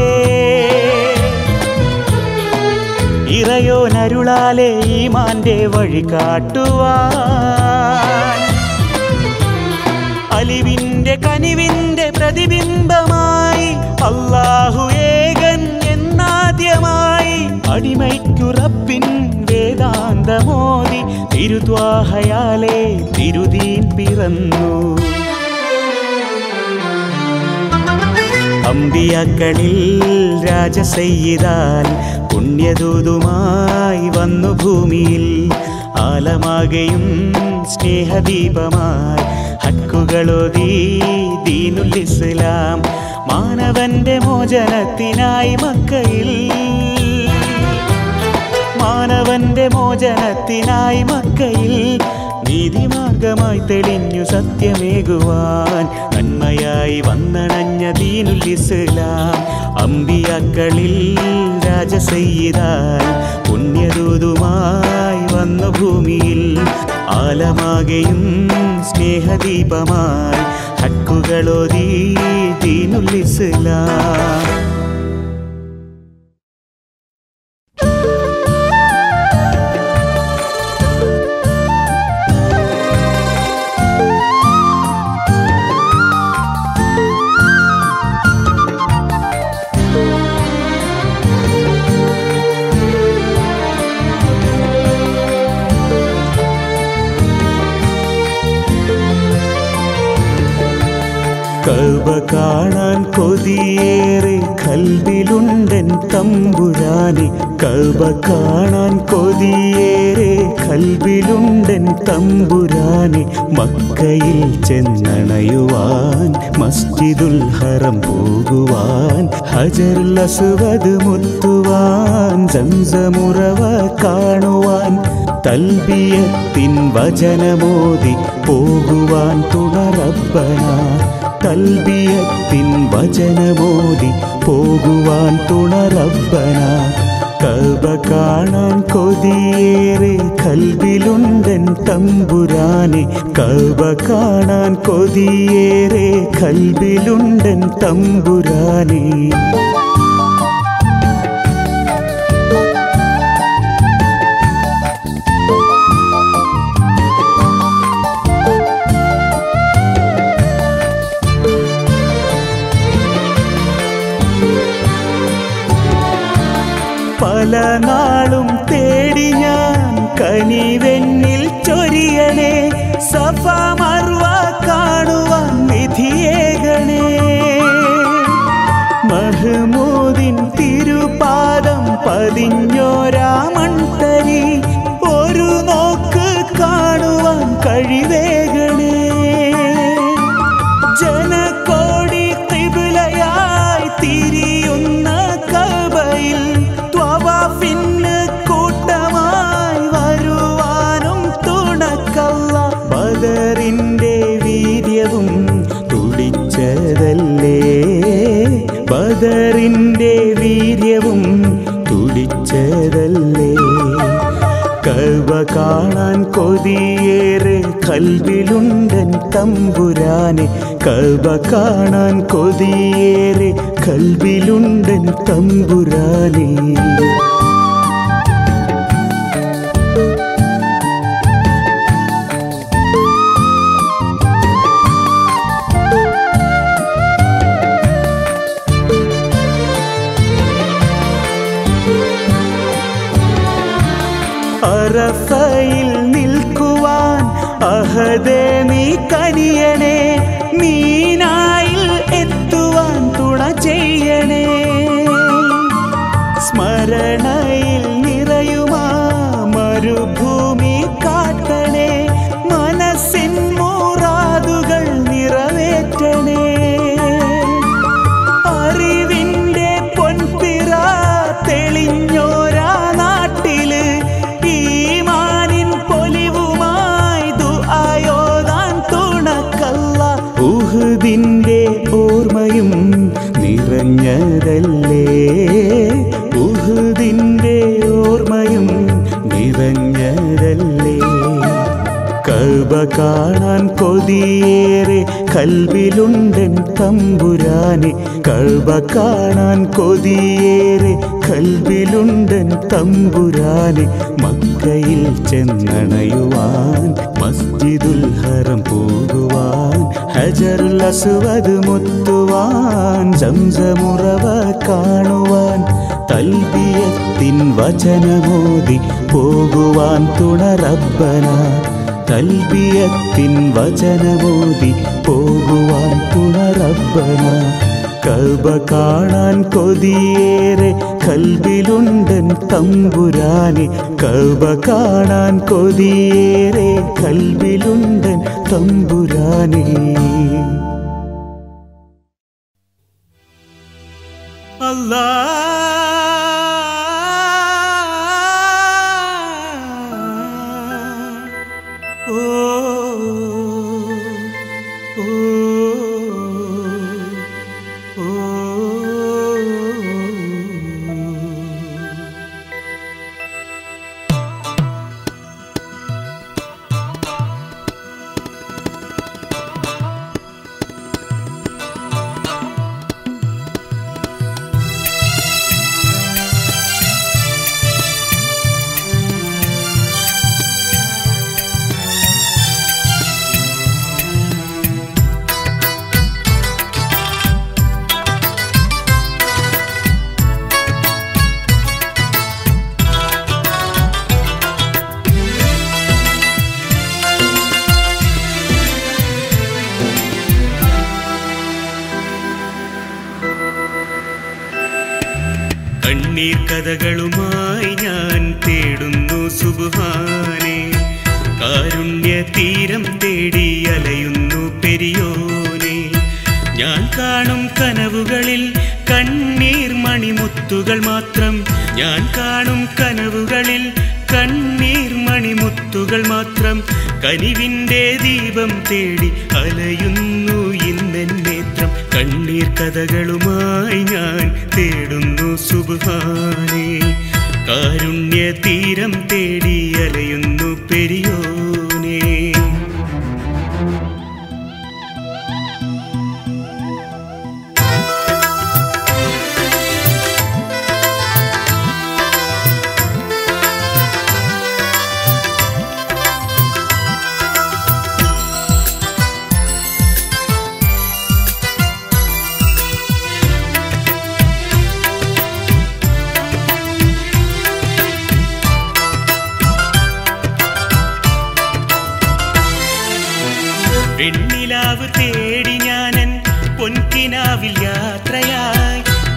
ഇറയോനരുളാലെ ഈ മാന്റെ വഴി കാട്ടുവാൻ അലിവിന്റെ കനിവിന്റെ പ്രതിബിംബമായി അള്ളാഹു ഏകൻ എന്നാദ്യമായി അടിമയ്ക്കുറപ്പിൻ വേദാന്തമോദി തിരുദ്വാഹയാലെ തിരുതീൻ പിറന്നു അമ്പിയാക്കളിൽ രാജസയ്യിതാൽ പുണ്യദൂതുമായി വന്നു ഭൂമിയിൽ ആലമാകയും സ്നേഹദീപമായി ഹക്കുകളോതി ദീനുൽ ഇസ്ലാം മാനവന്റെ മോചനത്തിനായി മക്കയിൽ മാനവന്റെ മോചനത്തിനായി മക്കയിൽ നീതിമാർഗമായി തെളിഞ്ഞു സത്യമേകുവാൻ നന്മയായി വന്നണഞ്ഞ ദീനുൽ ഇസ്ലാം അമ്പിയാക്കളിൽ രാജസയ്യിതായി പുണ്യദൂതുമായി വന്നു ഭൂമിയിൽ ആലമാകയും സ്നേഹദീപമായി ഹക്കുകളോതി ദീനുൽ ഇസ്ലാം കൗബ കാണാൻ കൊതിയേറെ കൽവിലുണ്ടൻ തമ്പുരാനെ കൗബ കാണാൻ കൊതിയേറെ കൽവിലുണ്ടൻ തമ്പുരാനെ മക്കയിൽ ചെന്നണയുവാൻ മസ്ജിദുൽ ഹറം പോകുവാൻ ഹജറുൽ അസ്വദ് മുത്തുവാൻ സംസമുറവ കാണുവാൻ തൽബിയത്തിൻ വചനമോദി പോകുവാൻ തുണറബ്ബന തൽബിയത്തിൻ വചനമോദി പോകുവാൻ തുണറബ്ബന കബ കാണാൻ കൊതിയേറെ കൽവിലുണ്ടൻ തമ്പുരാനെ കബ കാണാൻ കൊതിയേറെ കൽവിലുണ്ടൻ തമ്പുരാനെ പല നാളും തേടി ഞാൻ കനിവെന്നിൽ ചൊരിയണേ സഫ മർവ കാണുവാൻ വിധിയേകണേ മഹ്മൂദിൻ തിരുപാദം പതിഞ്ഞോരാമൺതരി ഒരു നോക്ക് കാണുവാൻ കഴിവേകണേ ജനകോടി കിബിലയായി തിരിയുന്ന കബയിൽ ത്വവാഫിന് കൂട്ടമായി വരുവാനും തുണക്കല്ല ബദറിന്റെ വീര്യവും തുടിച്ചതല്ലേ ബദറിന്റെ വീര്യവും തുടിച്ചതല്ലേ കവ കാണാൻ കൊതിയേറെ കൽവിലുണ്ടൻ തമ്പുരാനെ കവ കാണാൻ കൊതിയേറെ കൽവിലുണ്ടൻ തമ്പുരാനെ അറഫയിൽ നിൽക്കുവാൻ അഹദേ നീ കനിയണേ മീനായിൽ എത്തുവാൻ തുണ ചെയ്യണേ സ്മരണയിൽ നിറയുമാ മരുഭൂമി കാട്ടണേ മനസ്സിൻ മൂറാതുകൾ നിറവേറ്റണേ അറിവിന്റെ പൊൻപിറ തെളിഞ്ഞോരാ നാട്ടില് ഈമാനിൻ പൊലിവുമായി ദുആയോദാൻ തുണക്കല്ല ഉഹുദിന്റെ ഓർമ്മയും നിറഞ്ഞതല്ലേ ഉഹുദിന്റെ ഓർമ്മയും നിറഞ്ഞതല്ലേ കബ കാണാൻ കൊതിയേറെ കൽവിലുണ്ടൻ തമ്പുരാനെ കബ കാണാൻ കൊതിയേറെ കൽവിലുണ്ടൻ തമ്പുരാനെ മക്കയിൽ ചെന്നണയുവാൻ മസ്ജിദുൽ ഹറം പോകുവാൻ ഹജറുൽ അസ്വദ് മുത്തുവാൻ സംസമുറവ കാണുവാൻ തൽബിയത്തിൻ വചനമോദി പോകുവാൻ തുണറബ്ബന തൽബിയത്തിൻ വചനമോദി പോകുവാൻ തുണറബ്ബന കബ കാണാൻ കൊതിയേറെ കൽവിലുണ്ടൻ തമ്പുരാനെ കബ കാണാൻ കൊതിയേറെ കൽവിലുണ്ടൻ തമ്പുരാനെ അല്ലാ ഓ ഓ ഓ കണ്ണീർ കഥകളുമായി ഞാൻ തേടുന്നു സുബുഹാനെ കാരുണ്യ തീരം തേടി അലയുന്നു പെരിയോനെ ഞാൻ കാണും കനവുകളിൽ കണ്ണീർ മണിമുത്തുകൾ മാത്രം ഞാൻ കാണും കനവുകളിൽ കണ്ണീർ മണിമുത്തുകൾ മാത്രം കനിവിൻ്റെ ദീപം തേടി അലയുന്നു ഇന്നെൻ നേത്രം കണ്ണീർ കഥകളുമായി ഞാൻ തേടുന്നു സുബാനെ കാരുണ്യ തീരം തേടി അലയുന്നു പെരിയോനെ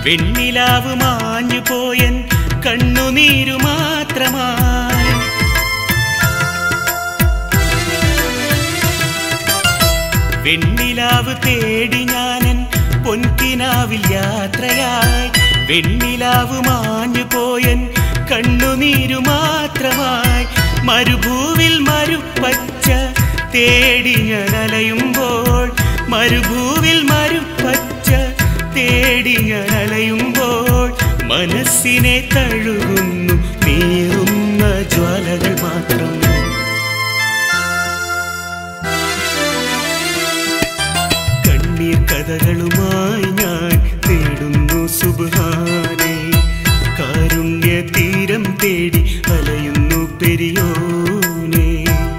വെണ്ണിലാവ് മാഞ്ഞു പോയൻ കണ്ണുനീരു മാത്രമായി വെണ്ണിലാവ് തേടി ഞാനൻ പൊൻകിനാവിൽ യാത്രയായി വെണ്ണിലാവ് മാഞ്ഞു പോയൻ കണ്ണുനീരു മാത്രമായി മരുഭൂവിൽ മരുപ്പച്ച തേടി ഞാൻ അലയുമ്പോൾ മരുഭൂവിൽ മരുപ്പച്ച തേടി ഞാൻ അലയുമ്പോൾ മനസ്സിനെ തഴുകുന്നു നീറുന്ന ജ്വാലകൾ മാത്രം കണ്ണീർ കഥകളുമായി ഞാൻ തേടുന്നു സുബാനെ കാരുണ്യ തീരം തേടി അലയുന്നു പെരിയോനെ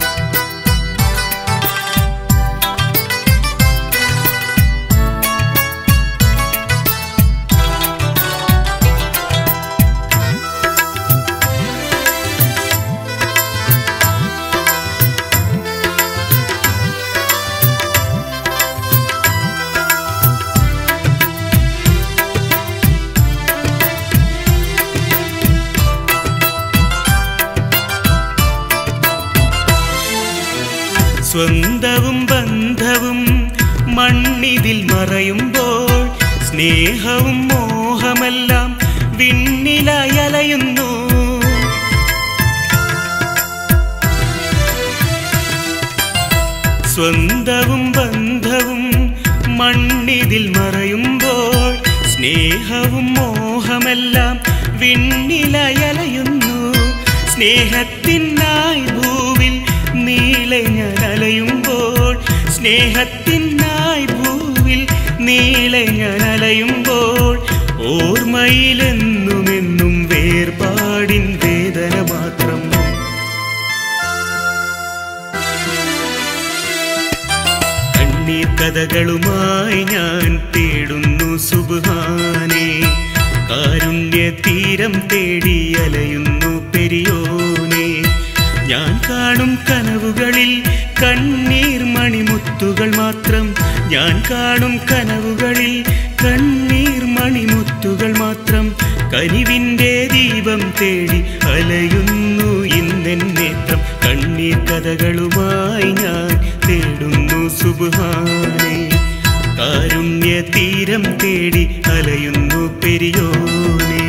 സ്വന്തവും ബന്ധവും മണ്ണിതിൽ മറയുമ്പോൾ സ്നേഹവും മോഹമെല്ലാം വിണ്ണിലയലയുന്നു സ്വന്തവും ബന്ധവും മണ്ണിതിൽ മറയുമ്പോൾ സ്നേഹവും മോഹമെല്ലാം വിണ്ണിലയലയുന്നു സ്നേഹത്തിനായി ഭൂവിൽ നീളെ ഞാൻ അലയുമ്പോൾ സ്നേഹത്തിനായി ഭൂവിൽ നീളെ ഞാൻ അലയുമ്പോൾ ഓർമ്മയിലെന്നുമെന്നും വേർപാടിൻ വേദന മാത്രം കണ്ണീർ കഥകളുമായി ഞാൻ തേടുന്നു സുബാനെ കാരുണ്യ തീരം തേടി അലയുന്നു പെരിയോനെ ഞാൻ കാണും കനവുകളിൽ കണ്ണീർ മണിമുത്തുകൾ മാത്രം ഞാൻ കാണും കനവുകളിൽ കണ്ണീർ മണിമുത്തുകൾ മാത്രം കനിവിൻ്റെ ദീപം തേടി അലയുന്നു ഇന്നെൻ നേത്രം കണ്ണീർ കഥകളുമായി ഞാൻ തേടുന്നു സുബാനെ കാരുണ്യ തീരം തേടി അലയുന്നു പെരിയോനേ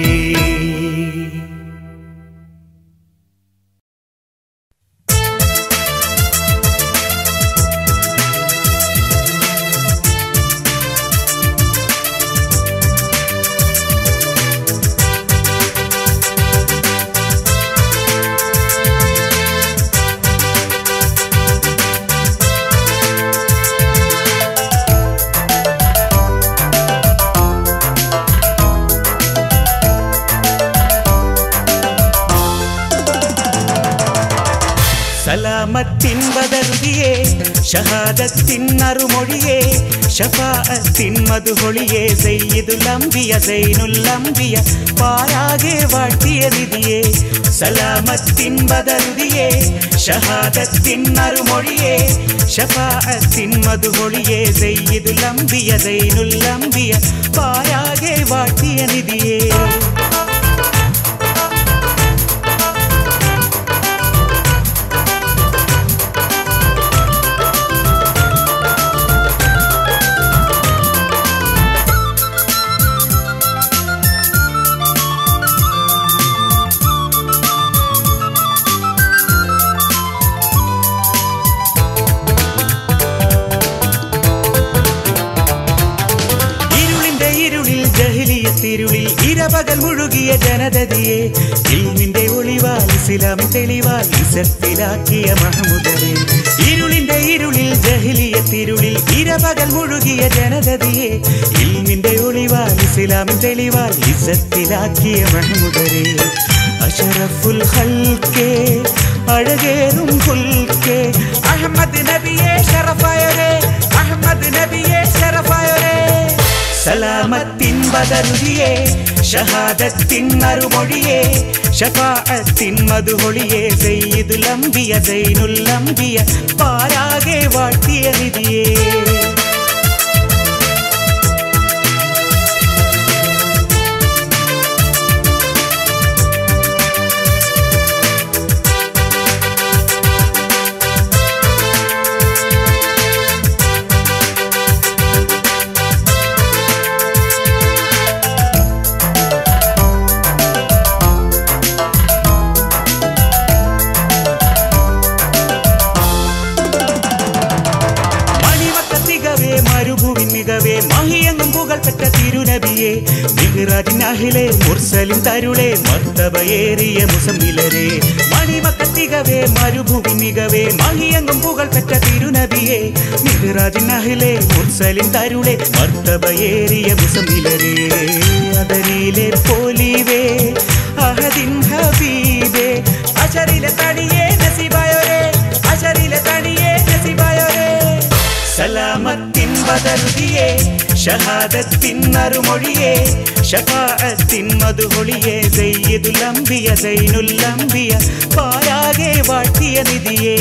സലാമത്തിൻ ബദറുതിയേ ഷഹാദത്തിൻ അറുമൊഴിയേ ഷഫാഅത്തിൻ മധുഹൊളിയേ സയ്യിദുലംബിയ സൈനുല്ലംബിയ പാരാകെ വാഴ്ത്തിയ നിധിയേ സലാമത്തിൻ ബദറുതിയേ ഷഹാദത്തിൻ അറുമൊഴിയേ ഷഫാഅത്തിൻ മധുഹൊളിയേ സയ്യിദുലംബിയ സൈനുല്ലംബിയ പാരാകെ വാഴ്ത്തിയ നിധിയേ ഇരുളിന്റെ ഇരുളിൽ ജഹിലിയത്തിരുളിൽ ഇരപകൽ മുഴുകിയ ജനതതിയെ ഇൽമിന്റെ ഒളിവാൽ ഇസ്ലാമിൻ തെളിവാൽ ഇസത്തിലാക്കിയ മഹമുദരെ ഇരുളിന്റെ ഇരുളിൽ ജഹിലിയത്തിരുളിൽ ഇരപകൽ മുഴുകിയ ജനതതിയെ ഇൽമിന്റെ ഒളിവാൽ ഇസ്ലാമിൻ തെളിവാൽ ഇസത്തിലാക്കിയ മഹമുദരെ അഷറഫുൽ ഹൽക്കേ അഴകേറും പുൽക്കേ അഹമ്മദ് നബിയെ ഷറഫായരേ അഹമ്മദ് നബിയെ ഷറഫായരേ സലാമത്തിൻ ബദറുതിയേ ഷഹാദത്തിൻ അറുമൊഴിയേ ഷഫാഅത്തിൻ മധുഹൊളിയേ സയ്യിദുലംബിയ സൈനുല്ലംബിയ പാരാകെ വാഴ്ത്തിയ നിധിയേ നഹിലെ മുർസലിൻ തരുളെ മർത്തബയേറിയ മുസമ്മിലരെ മണിമക്കത്തികവേ മരുഭൂമി മികവേ മഹിയങ്ങും പുകൾ പെറ്റ തിരുനബിയെ മിഹ്റാജിൻ നഹിലെ മുർസലിൻ തരുളെ മർത്തബയേറിയ മുസമ്മിലരെ അതരിയിലെ പോലീവേ അഹദിൻ ഹബീബേ അശരിലെ തടിയേ നസിബായോരേ അശരിലെ തടിയേ നസിബായോരേ സലാമത്തിൻ ബദറുതിയെ ഷഹാദത്തിൻ മറുമൊഴിയെ ഷഫാഅത്തിൻ മധുഹൊളിയെ സയ്യിദുൽ അംബിയ സൈനുൽ അംബിയ പാരാകെ വാഴ്ത്തിയ നിധിയെ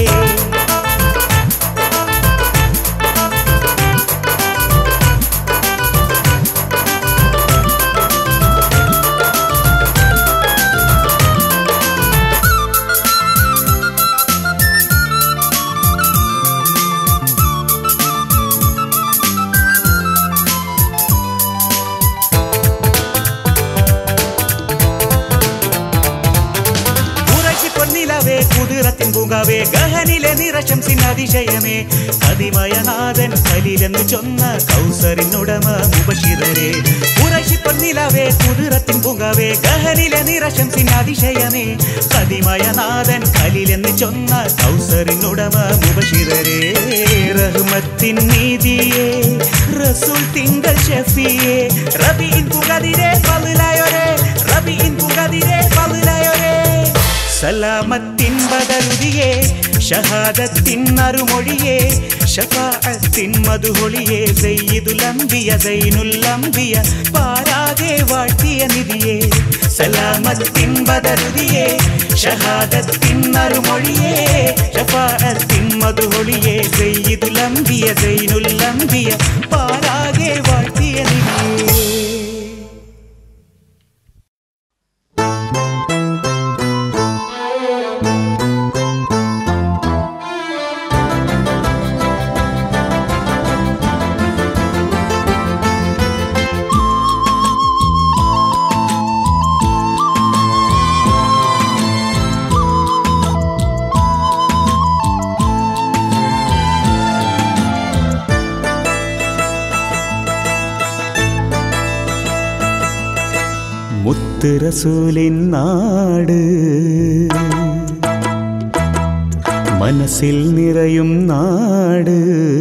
ഉറച്ചി പൊന്നിലവേ കുതിരത്തിൻ പൂങ്കാവേ ഗഹനിലെ നിറശംസിൻ അതിശയമേ അതിമയനാഥൻ കലിലെന്നു ചൊന്ന കൗസറിനുടമ മുബഷിറരെ ഉറച്ചി പൊന്നിലവേ കുതിരത്തിൻ പൂങ്കാവേ ഗഹനിലെ നിറശംസിൻ അതിശയമേ അതിമയനാഥൻ കലിലെന്ന് ചൊന്ന കൗസറിനുടമ മുബഷിറരെ റഹ്മത്തിൻ നീതിയെ റസൂൽ തിങ്കൾ ഷഫിയെ റബിയിൻ പുകതിരെ പതിലായൊരേ റബിയിൻ പുകതിരെ പതിലായൊരേ സലാമത്തിൻ ബദറുതിയെ ഷഹാദത്തിൻ അരുമൊഴിയെ ഷഫാഅത്തിൻ മധുഹൊളിയെ സയ്യിദുൽ അംബിയ സൈനുൽ അംബിയ പാരാകെ വാഴ്ത്തിയ നിധിയെ സലാമത്തിൻ ബദറുതിയെ ഷഹാദത്തിൻ അരുമൊഴിയെ ഷഫാഅത്തിൻ മധുഹൊളിയെ സയ്യിദുൽ അംബിയ സൈനുൽ അംബിയ പാരാകെ വാഴ്ത്തിയ നിധിയെ മുത്ത് റസൂലിൻ നാട് മനസ്സിൽ നിറയും നാട്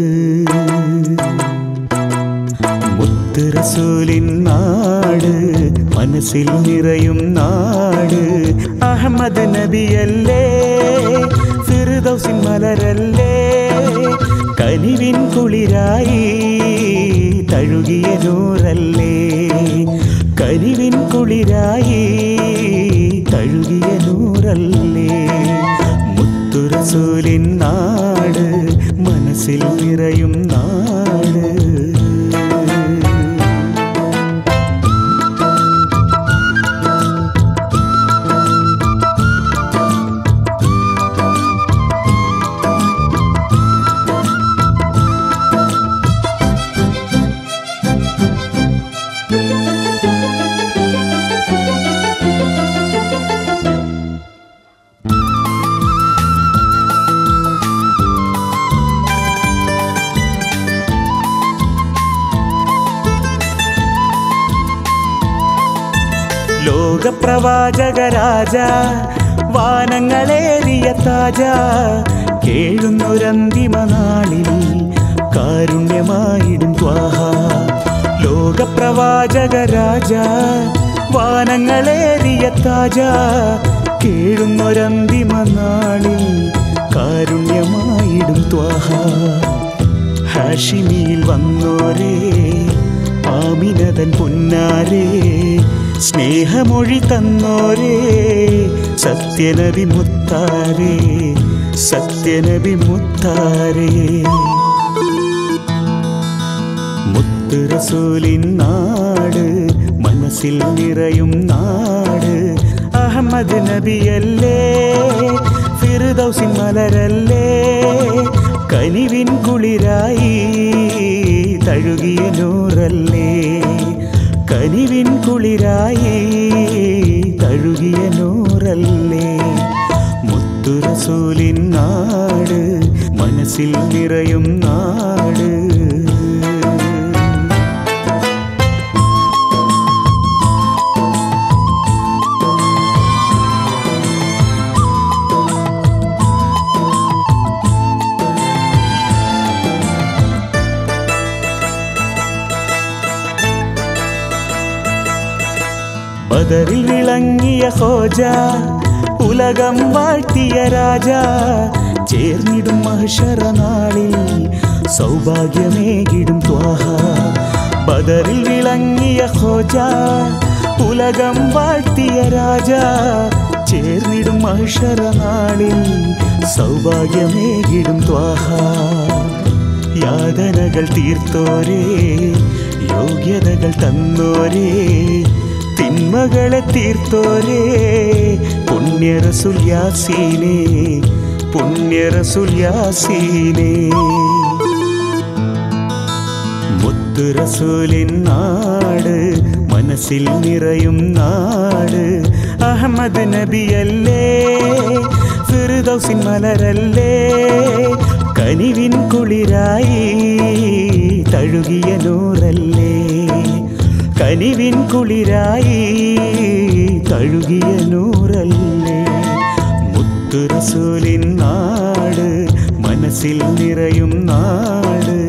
മുത്ത് റസൂലിൻ നാട് മനസ്സിൽ നിറയും നാട് അഹമ്മദ് നബിയല്ലേ ഫിർദൗസിൻ മലരല്ലേ കനിവിൻ കുളിരായി തഴുകിയ നൂറല്ലേ കരിവിൻ കുളിരായി തഴുകിയ നൂറല്ലേ മുത്തുറസൂലിൻ നാട് മനസ്സിൽ നിറയും നാട് ലോകപ്രവാചകരാജ വാനങ്ങളേറിയ താജ കേഴുന്നൊരന്തിമ നാളിൽ കാരുണ്യമായിടും ത്വാഹ ലോകപ്രവാചകരാജ വാനങ്ങളേറിയ താജ കേഴുന്നൊരന്തിമ നാളിൽ കാരുണ്യമായിടും ത്വാഹ ഹാഷിമിയിൽ വന്നോരേ ആമിനതൻ പൊന്നാരേ സ്നേഹമൊഴി തന്നോരേ സത്യനബി മുത്താരേ സത്യനബി മുത്താരേ മുത്ത് റസൂലിൻ നാട് മനസ്സിൽ നിറയും നാട് അഹമ്മദ് നബിയല്ലേ ഫിർദൗസിൻ മലരല്ലേ കനിവിൻ കുളിരായി തഴുകിയ നൂറല്ലേ കനിവിൻ കുളിരായി തഴുകിയ നൂറല്ലേ മുത്തു റസൂലിൻ നാട് മനസ്സിൽ നിറയും നാട് ബദറിൽ വിളങ്ങിയ ഹോജ ഉലകം വാഴ്ത്തിയ രാജ ചേർന്നിടും മഹഷറ നാളിൽ സൗഭാഗ്യമേകിടും ത്വാഹ ബദറിൽ വിളങ്ങിയ ഹോജ ഉലകം വാഴ്ത്തിയ രാജ ചേർന്നിടും മഹഷറ നാളിൽ സൗഭാഗ്യമേകിടും ത്വാഹ യാതനകൾ തീർത്തോരേ യോഗ്യതകൾ തന്നോരേ തിന്മകളെ തീർത്തോരേ പുണ്യറസുല്യാസീനേ പുണ്യറസുല്യാസീനേ മുത്തുറസൂലിൻ നാട് മനസ്സിൽ നിറയും നാട് അഹമ്മദ് നബിയല്ലേ ഫിറുദൗസിൻ മലരല്ലേ കനിവിൻ കുളിരായി തഴുകിയ നൂറല്ലേ കനിവിൻ കുളിരായി തഴുകിയ നൂറല്ലേ മുത്തുറസൂലിൻ നാട് മനസ്സിൽ നിറയും നാട്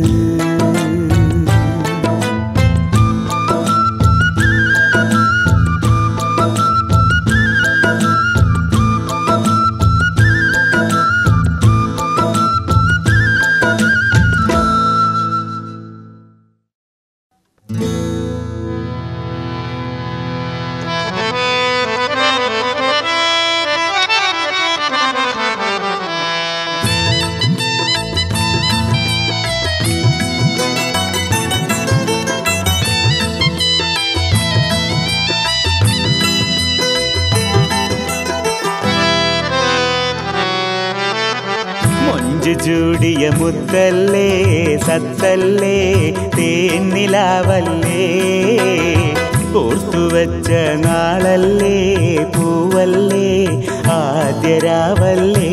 മൊഞ്ചു ചൂടിയ മുത്തല്ലേ സത്തല്ലേ തേന്നിലാവല്ലേ ഓർത്തുവച്ച നാളല്ലേ പൂവല്ലേ ആദ്യരാവല്ലേ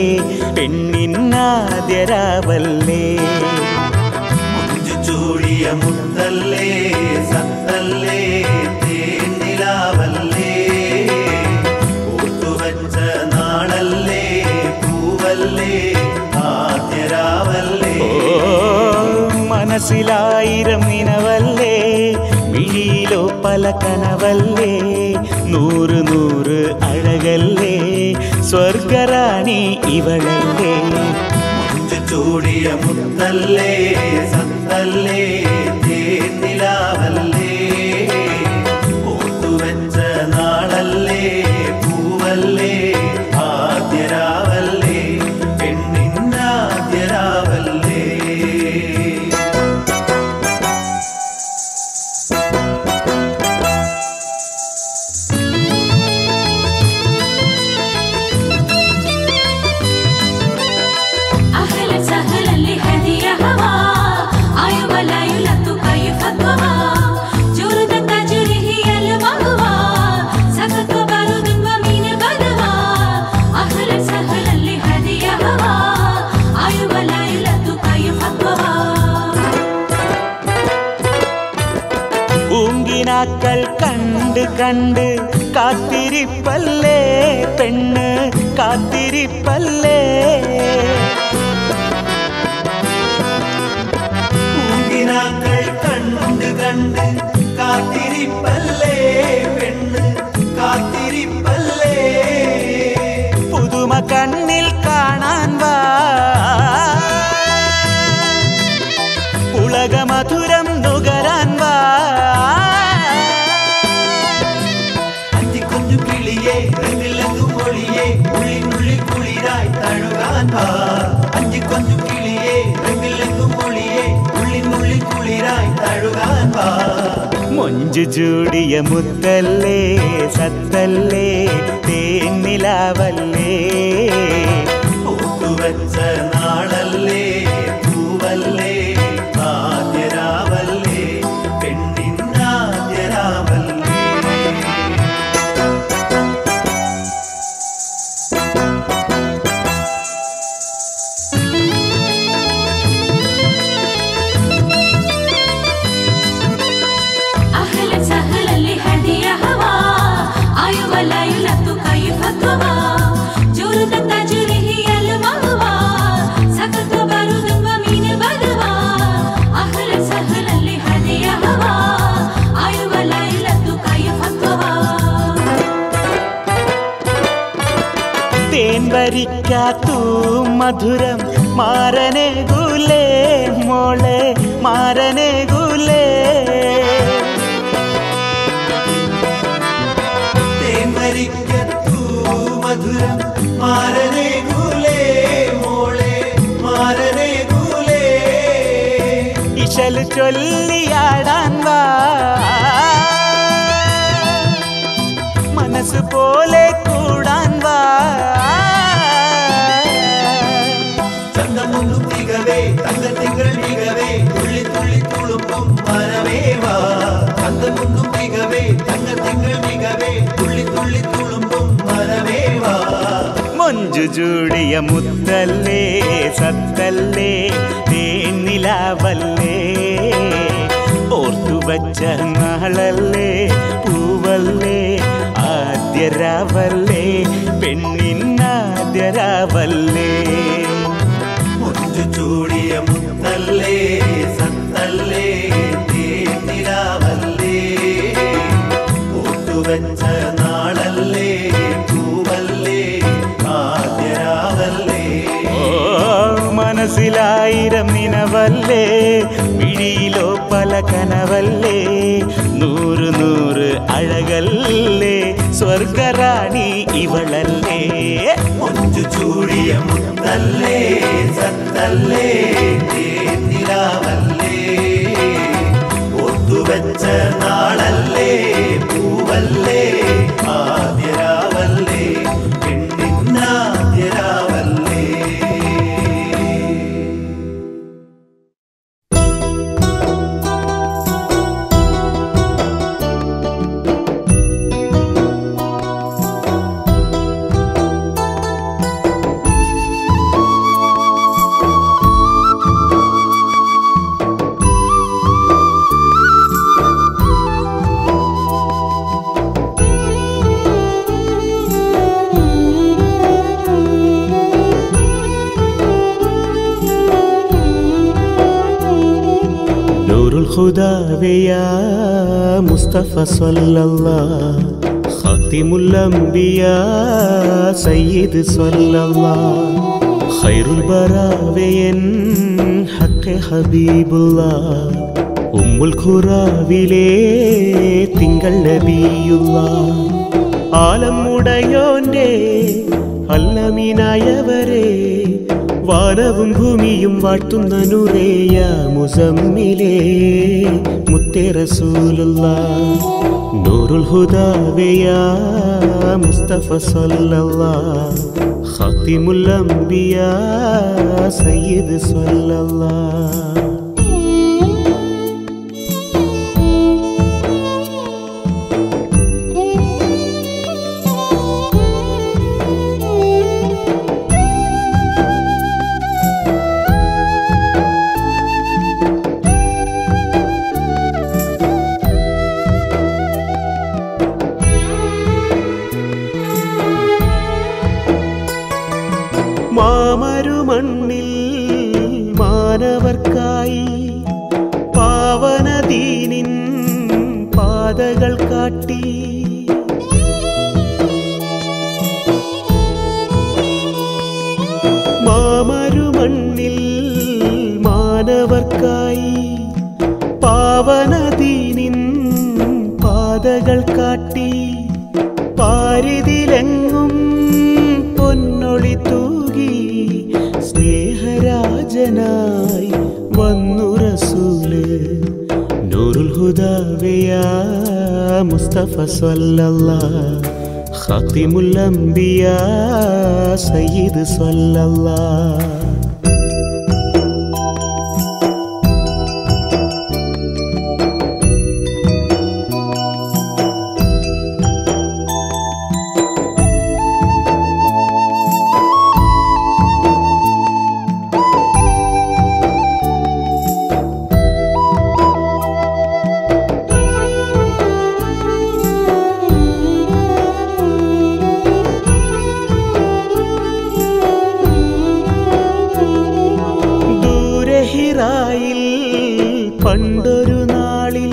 പെണ്ണിന്നാദ്യരാവല്ലേ മുഞ്ചു ചൂടിയ മുത്തല്ലേ സത്തല്ലേ തേന്നിലാവല്ലേ ഓർത്തുവച്ച നാളല്ലേ പൂവല്ലേ ആദ്യരാവല്ലേ ഓ മനസ്സിലായിരം നിനവല്ലേ മിഴിയിലോ പല കനവല്ലേ നൂറ് നൂറ് അഴകല്ലേ സ്വർഗറാണി ഇവളല്ലേ മുഞ്ചു ചൂടിയ മുത്തല്ലേ സത്തല്ലേ തേന്നിലാവല്ലേ ഓർത്തുവച്ച നാളല്ലേ പൂവല്ലേ ആദ്യരാവല്ലേ പെണ്ണിന്നാദ്യരാവല്ലേ أهلا سهلا لهدي هوا أيوب لا يلت كيف الضوى جرد تجري هي المهوى سكت بارود ومين بدوى أهلا سهلا لهدي هوا أيوب لا يلت كيف الضوى പൂങ്കിനാക്കൾ കണ്ട് കണ്ട് കാത്തിരിപ്പല്ലേ പെണ്ണ് കാത്തിരിപ്പല്ലേ പൂങ്കിനാക്കൾ കണ്ട് കണ്ട് കാത്തിരിപ്പല്ലേ പെണ്ണ് കാത്തിരിപ്പല്ലേ പുതുമ കണ്ണിൽ കാണാൻ വാ ഉലകമധുരം നുകരാൻ വാ അഞ്ചിക്കൊഞ്ചു കിളിയെ റെങ്ങിലങ്ങു മൊഴിയെ ഉള്ളിനുള്ളിൽ കുളിരായി തഴുകാൻ വാ അഞ്ചിക്കൊഞ്ചു കിളിയെ റെങ്ങിലങ്ങു മൊഴിയെ ഉള്ളിനുള്ളിൽ കുളിരായി തഴുകാൻ വാ മൊഞ്ചു ചൂടിയ മുത്തല്ലേ സത്തല്ലേ തേന്നിലാവല്ലേ പൂത്തുവച്ച നാളല്ലേ പൂവല്ലേ ആദ്യരാവല്ലേ പെണ്ണിന്നാദ്യരാവല്ലേ أهلا سهلا لهدي هوا أيوب لا يلت كيف الضوى جرد تجري هي المهوى തേൻവരിക്കാത്തു മധുരം മാരനെ ഗുലേ മോളെ മാരനെ ഗുലേ തേൻവരിക്കത്തു മധുരം മാരനെ ഗുലേ മോളെ മാരനെ ഗുലേ ഇശൽ ചൊല്ലിയാടാൻ വാ മനസ്സ് പോലെ കൂടാൻ വാ ചന്തമൊന്നും തികവേ തങ്കത്തിങ്കൾ മികവേ തുള്ളി തുള്ളി തുളുമ്പും മനമേവാ ചന്തമൊന്നും തികവേ തങ്കത്തിങ്കൾ മികവേ തുള്ളി തുള്ളി തുളുമ്പും മനമേവാ മൊഞ്ചു ചൂടിയ മുത്തല്ലേ സത്തല്ലേ തേന്നിലാവല്ലേ ഓർത്തു വച്ച നാളല്ലേ പൂവല്ലേ ആദ്യരാവല്ലേ പെണ്ണിന്നാദ്യരാവല്ലേ മുഞ്ചു ചൂടിയ മുത്തല്ലേ സത്തല്ലേ തേന്നിലാവല്ലേ ഓട്ടുവെച്ച നാളല്ലേ പൂവല്ലേ ആദ്യരാവല്ലേ ഓ മനസ്സിലായിരം നിനവല്ലേ വിഴിയിലോ പല കനവല്ലേ നൂറ് നൂറ് അഴകല്ലേ സ്വർഗറാണി ഇവളല്ലേ മുഞ്ചു ചൂടിയ മുത്തല്ലേ സത്തല്ലേ തേന്നിലാവല്ലേ ഓട്ടുവെച്ച നാളല്ലേ പൂവല്ലേ ആദ്യരാവല്ലേ പെണ്ണിന്നാദ്യരാവല്ലേ نور الهدى يا مصطفى صلى الله خاتم الأنبياء سيد صلى الله خير البراوين حق حبيب الله أم الഖുറാവിലെ തിങ്കൾ നബിയുള്ള ആലം ഉടയോന്റെ അല്ലമീനായവരെ വാനവും ഭൂമിയും വാഴ്ത്തുന്ന നൂറേയ മുസമ്മിലേ മുത്തേ റസൂലുള്ള നൂറുൽ ഹുദാവയ മുസ്തഫ സല്ലല്ലാഹ് ഖാത്തിമുൽ അംബിയ സയ്യിദ് സല്ലല്ലാഹ് മാമരുമണ്ണിൽ മാനവർക്കായി പാവനദീനിൻ പാതകൾ കാട്ടി മാമരുമണ്ണിൽ മാനവർക്കായി പാവനദീനിൻ പാതകൾ കാട്ടി പാരിതിലെങ്ങും പൊന്നൊളി തൂകി സ്നേഹരാജനായി വന്നു റസൂല് നൂറുൽ ഹുദാവയ മുസ്തഫ സല്ലല്ലാഹ് ഖാത്തിമുൽ അംബിയ സയ്യിദ് സല്ലല്ലാഹ് ദൂരഹിറായിൽ പണ്ടൊരു നാളിൽ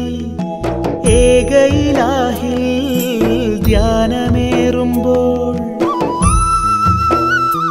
ഏകയിലാഹിൽ ധ്യാനമേറുമ്പോൾ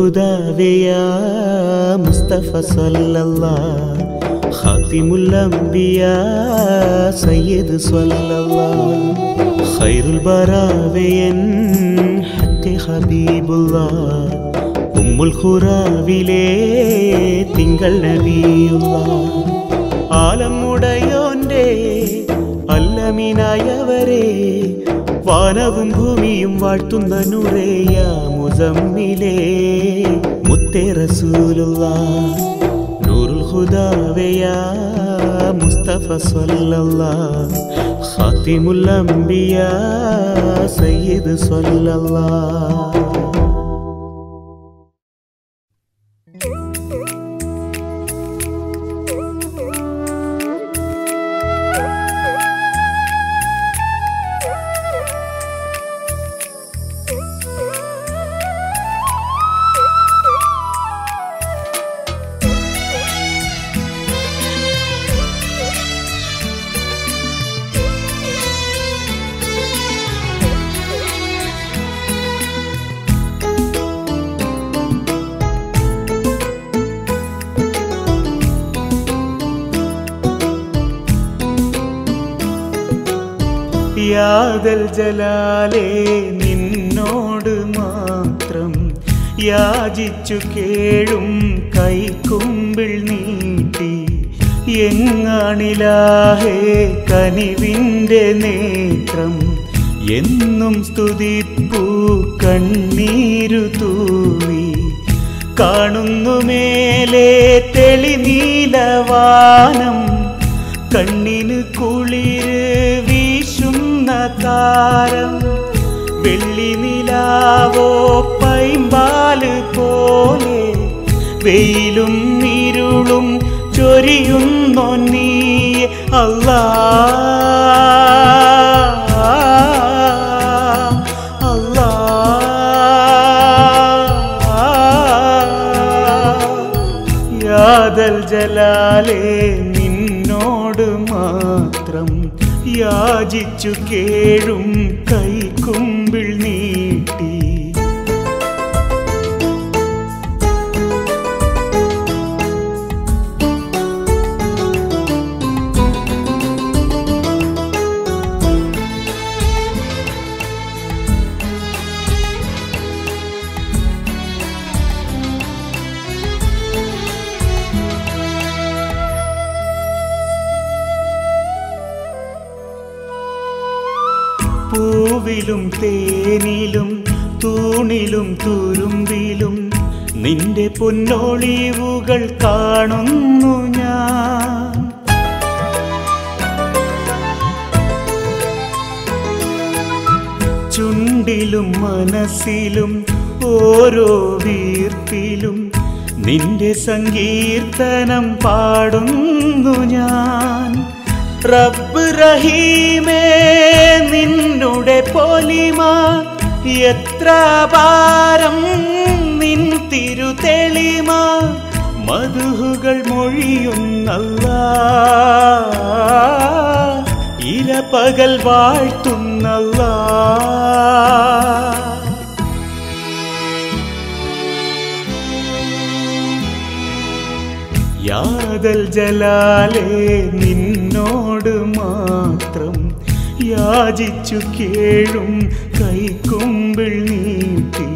ഹുദാവയാ മുസ്തഫ സല്ലല്ലാ ഖാതിമുൽ അംബിയ സയ്യിദ് സല്ലല്ലാ ഖൈറുൽ ബറാവയൻ ഹത്തി ഹബീബുല്ലാ ഉമ്മുൽ ഖുറാവിലെ തിങ്കൾ നബിയുള്ള ആലമുടയോന്റെ അല്ലമീനായവരെ വാനവും ഭൂമിയും വാഴ്ത്തുന്ന നുറേയ മുസമ്മിലേ മുത്തേ റസൂലുള്ള നൂറുൽ ഹുദാവയാ മുസ്തഫ സല്ലല്ലാ ഖാതിമുൽ അംബിയ സയ്യിദ് സല്ലല്ലാ യാദൽ ജലാലേ നിന്നോട് മാത്രം യാചിച്ചു കേഴും കൈക്കുമ്പിൾ നീട്ടി എങ്ങാണിലാഹേ കനിവിൻ്റെ നേത്രം എന്നും സ്തുതിപ്പൂ കണ്ണീരു തൂവി കാണുന്നു മേലെ തെളിനീലവാനം കണ്ണിന് കുളിര് വീശുന്ന താരം വെള്ളി നിലാവോ പൈമ്പാല് പോലെ വെയിലും ഇരുളും ചൊരിയുന്നോ നീ അല്ലാ അല്ലാ യാദൽ ജലാലേ നിന്നോട് മാത്രം യാചിച്ചു കേഴും കൈക്കുമ്പിൾ നീട്ടി പൂവിലും തേനിലും തൂണിലും തുരുമ്പിലും നിന്റെ പൊന്നൊളിവുകൾ കാണുന്നു ഞാൻ ചുണ്ടിലും മനസ്സിലും ഓരോ വീർപ്പിലും നിന്റെ സങ്കീർത്തനം പാടുന്നു ഞാൻ റബ്ബ് റഹീമേ നിന്നുടെ പൊലിമ എത്ര ഭാരം നിൻ തിരുതെളിമ മധുഹുകൾ മൊഴിയുന്നല്ല ഇരപകൽ വാഴ്ത്തുന്നല്ല യാദൽ ജലാലേ നിന്നോട് മാത്രം യാചിച്ചു കേഴും കൈക്കുമ്പിൾ നീട്ടി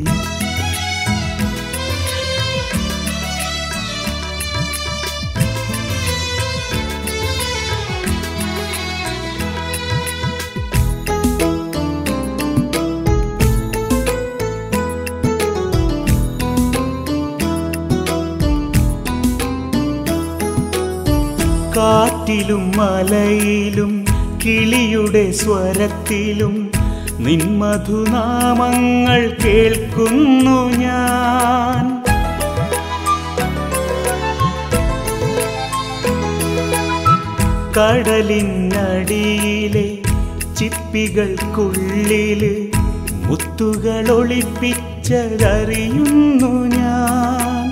കാറ്റിലും മലയിലും കിളിയുടെ സ്വരത്തിലും നിൻ മധുനാമങ്ങൾ കേൾക്കുന്നു ഞാൻ കടലിനടിയിലെ ചിപ്പികൾക്കുള്ളില് മുത്തുകൾ ഒളിപ്പിച്ചതറിയുന്നു ഞാൻ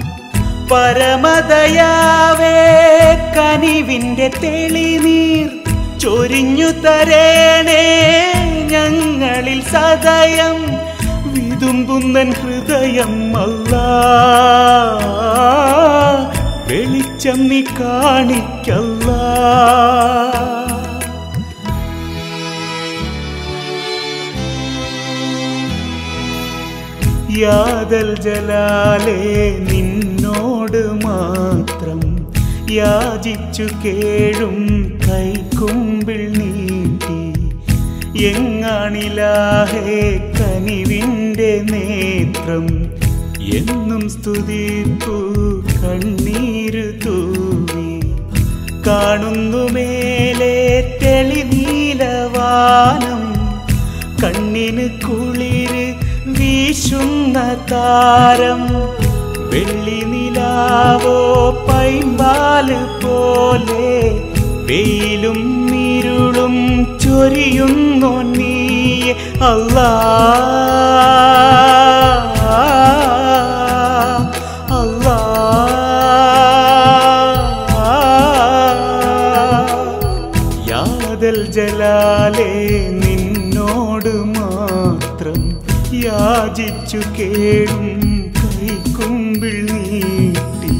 പരമദയാവേ കനിവിന്റെ തെളിനീർ ചൊരിഞ്ഞു തരേണേ ഞങ്ങളിൽ സദയം വിധി വിതുമ്പുന്നൻ ഹൃദയം അല്ല വെളിച്ചം നീ കാണിക്കല്ല യാദൽ ജലാലേ നിന്നോട് മാത്രം യാചിച്ചു കേഴും കൈക്കുമ്പിൾ നീട്ടി എങ്ങാണിലാഹേ കനിവിൻ്റെ നേത്രം എന്നും സ്തുതിപ്പു കണ്ണീരു തൂവി കാണുന്നു മേലെ തെളിനീലവാനം കണ്ണിന് കുളിര് വീശുന്ന താരം വെള്ളി നിലാവോ പൈമ്പാല് പോലെ വെയിലും ഇരുളും ചൊരിയുന്നു നീ അല്ലാ അല്ലാ യാദൽ ജലാലേ നിന്നോട് മാത്രം യാചിച്ചു കേടും കൈക്കുമ്പിൾ നീട്ടി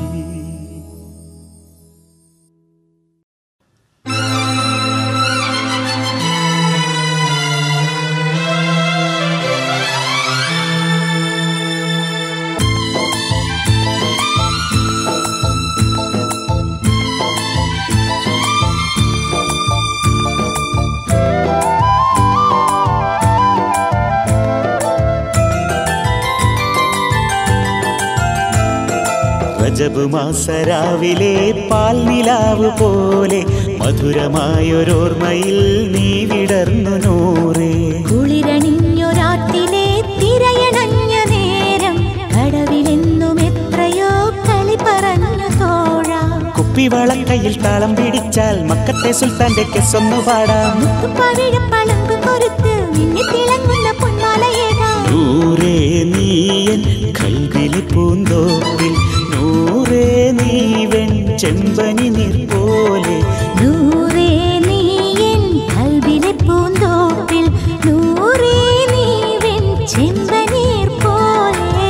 റജബ് മാസരാവിലെ പാൽനിലാവ് പോലെ മധുരമായൊരോർമ്മയിൽ നീ വിടർന്നു നൂറേ കുളിരണിഞ്ഞൊരാട്ടിലെ തിരയണഞ്ഞ നേരം കടവിലെന്നും എത്രയോ കളി പറഞ്ഞു തോഴ കുപ്പിവളക്കയിൽ താളം പിടിച്ചാൽ മക്കത്തെ സുൽത്താന്റെ കെസ്സൊന്നു പാടാം പവിഴപ്പളങ്ക് കൊരുത്ത് മിന്നി തിളങ്ങുന്ന പൊന്മാലയേകാ നൂറേ നീയൻ കൽവിലെ പൂന്തോപ്പിൽ നൂറേ നീവൻ ചെമ്പനി നീർ പോലെ നൂറേ നീ എൻ കൽവിലെ പൂന്തോപ്പിൽ നൂറേ നീ വെൺ ചെമ്പനീർ പോലെ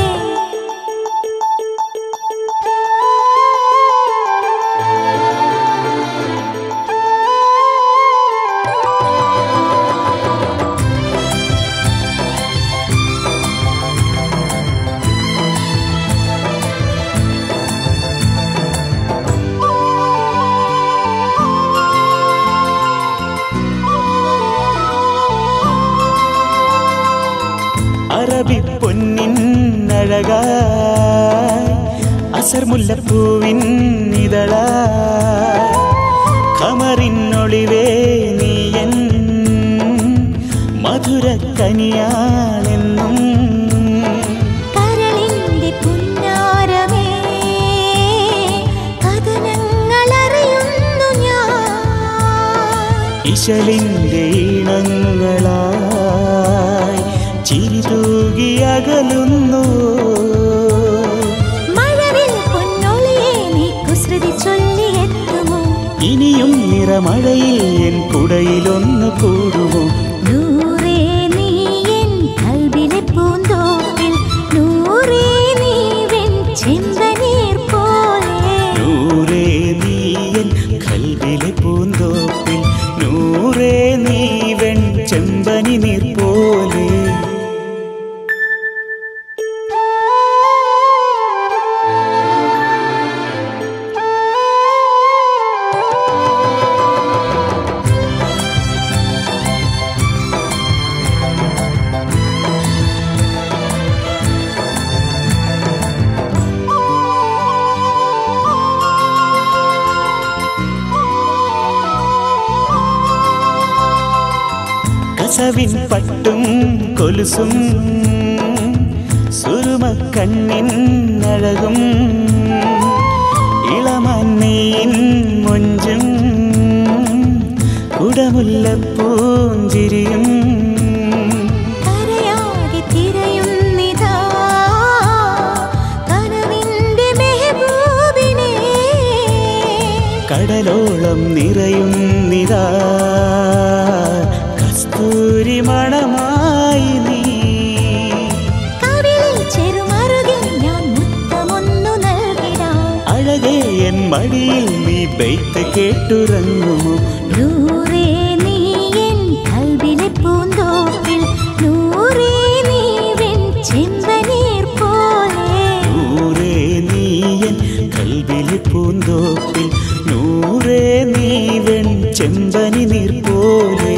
അറബി പൊന്നിൻ അഴകായി അസർ മുല്ലപ്പൂവിൻ ഇതളായി ഖമറിനൊളിവേ നീയൻ മധുര കനിയാണെന്നും കരളിന്റെ പുന്നാരമേ കഥനങ്ങളറിയുന്നു ഞാൻ ഇശലിൻ്റെ ഈണങ്ങളായി ചിരി തൂകി അകലുന്നു മഴവിൽ പൊന്നൊളിയെ നീ കുസൃതി ചൊല്ലിയെത്തുമോ ഇനിയും നിറമഴയിൽ എൻ കുടയിലൊന്നു കൂടുമോ നൂറേ നീ എൻ കൽവിലെ പൂന്തോപ്പിൽ നൂറേ നീ വെൺ ചെമ്പനീർ പോലെ നൂറേ നീയൻ കൽവിലെ പൂന്തോപ്പിൽ നൂറേ നീവൻ ചെമ്പനി നീർ പോലെ കസവിൻ പട്ടും കൊലുസും സുരുമക്കണ്ണിൻ അഴകും ഇളമന്നീൻ മൊഞ്ചും കുടമുല്ലപ്പൂഞ്ചിരിയും കരയാകെ തിരയുന്നിതാ കനവിന്റെ മെഹബൂബിനെ കടലോളം നിറയുന്നിതാ കസ്തൂരി മണമായി നീ അഴകേ എൻ മടിയിൽ നീ ബെയ്ത്ത് കേട്ടുറങ്ങുമോ നൂറേ നീ എൻ കൽവിലെ പൂന്തോപ്പിൽ നൂറേ നീ വെൺ ചെമ്പനീർ പോലെ നൂറേ നീയൻ കൽവിലെ പൂന്തോപ്പിൽ നൂറേ നീ വെൺ ചെമ്പനി നീർ പോലെ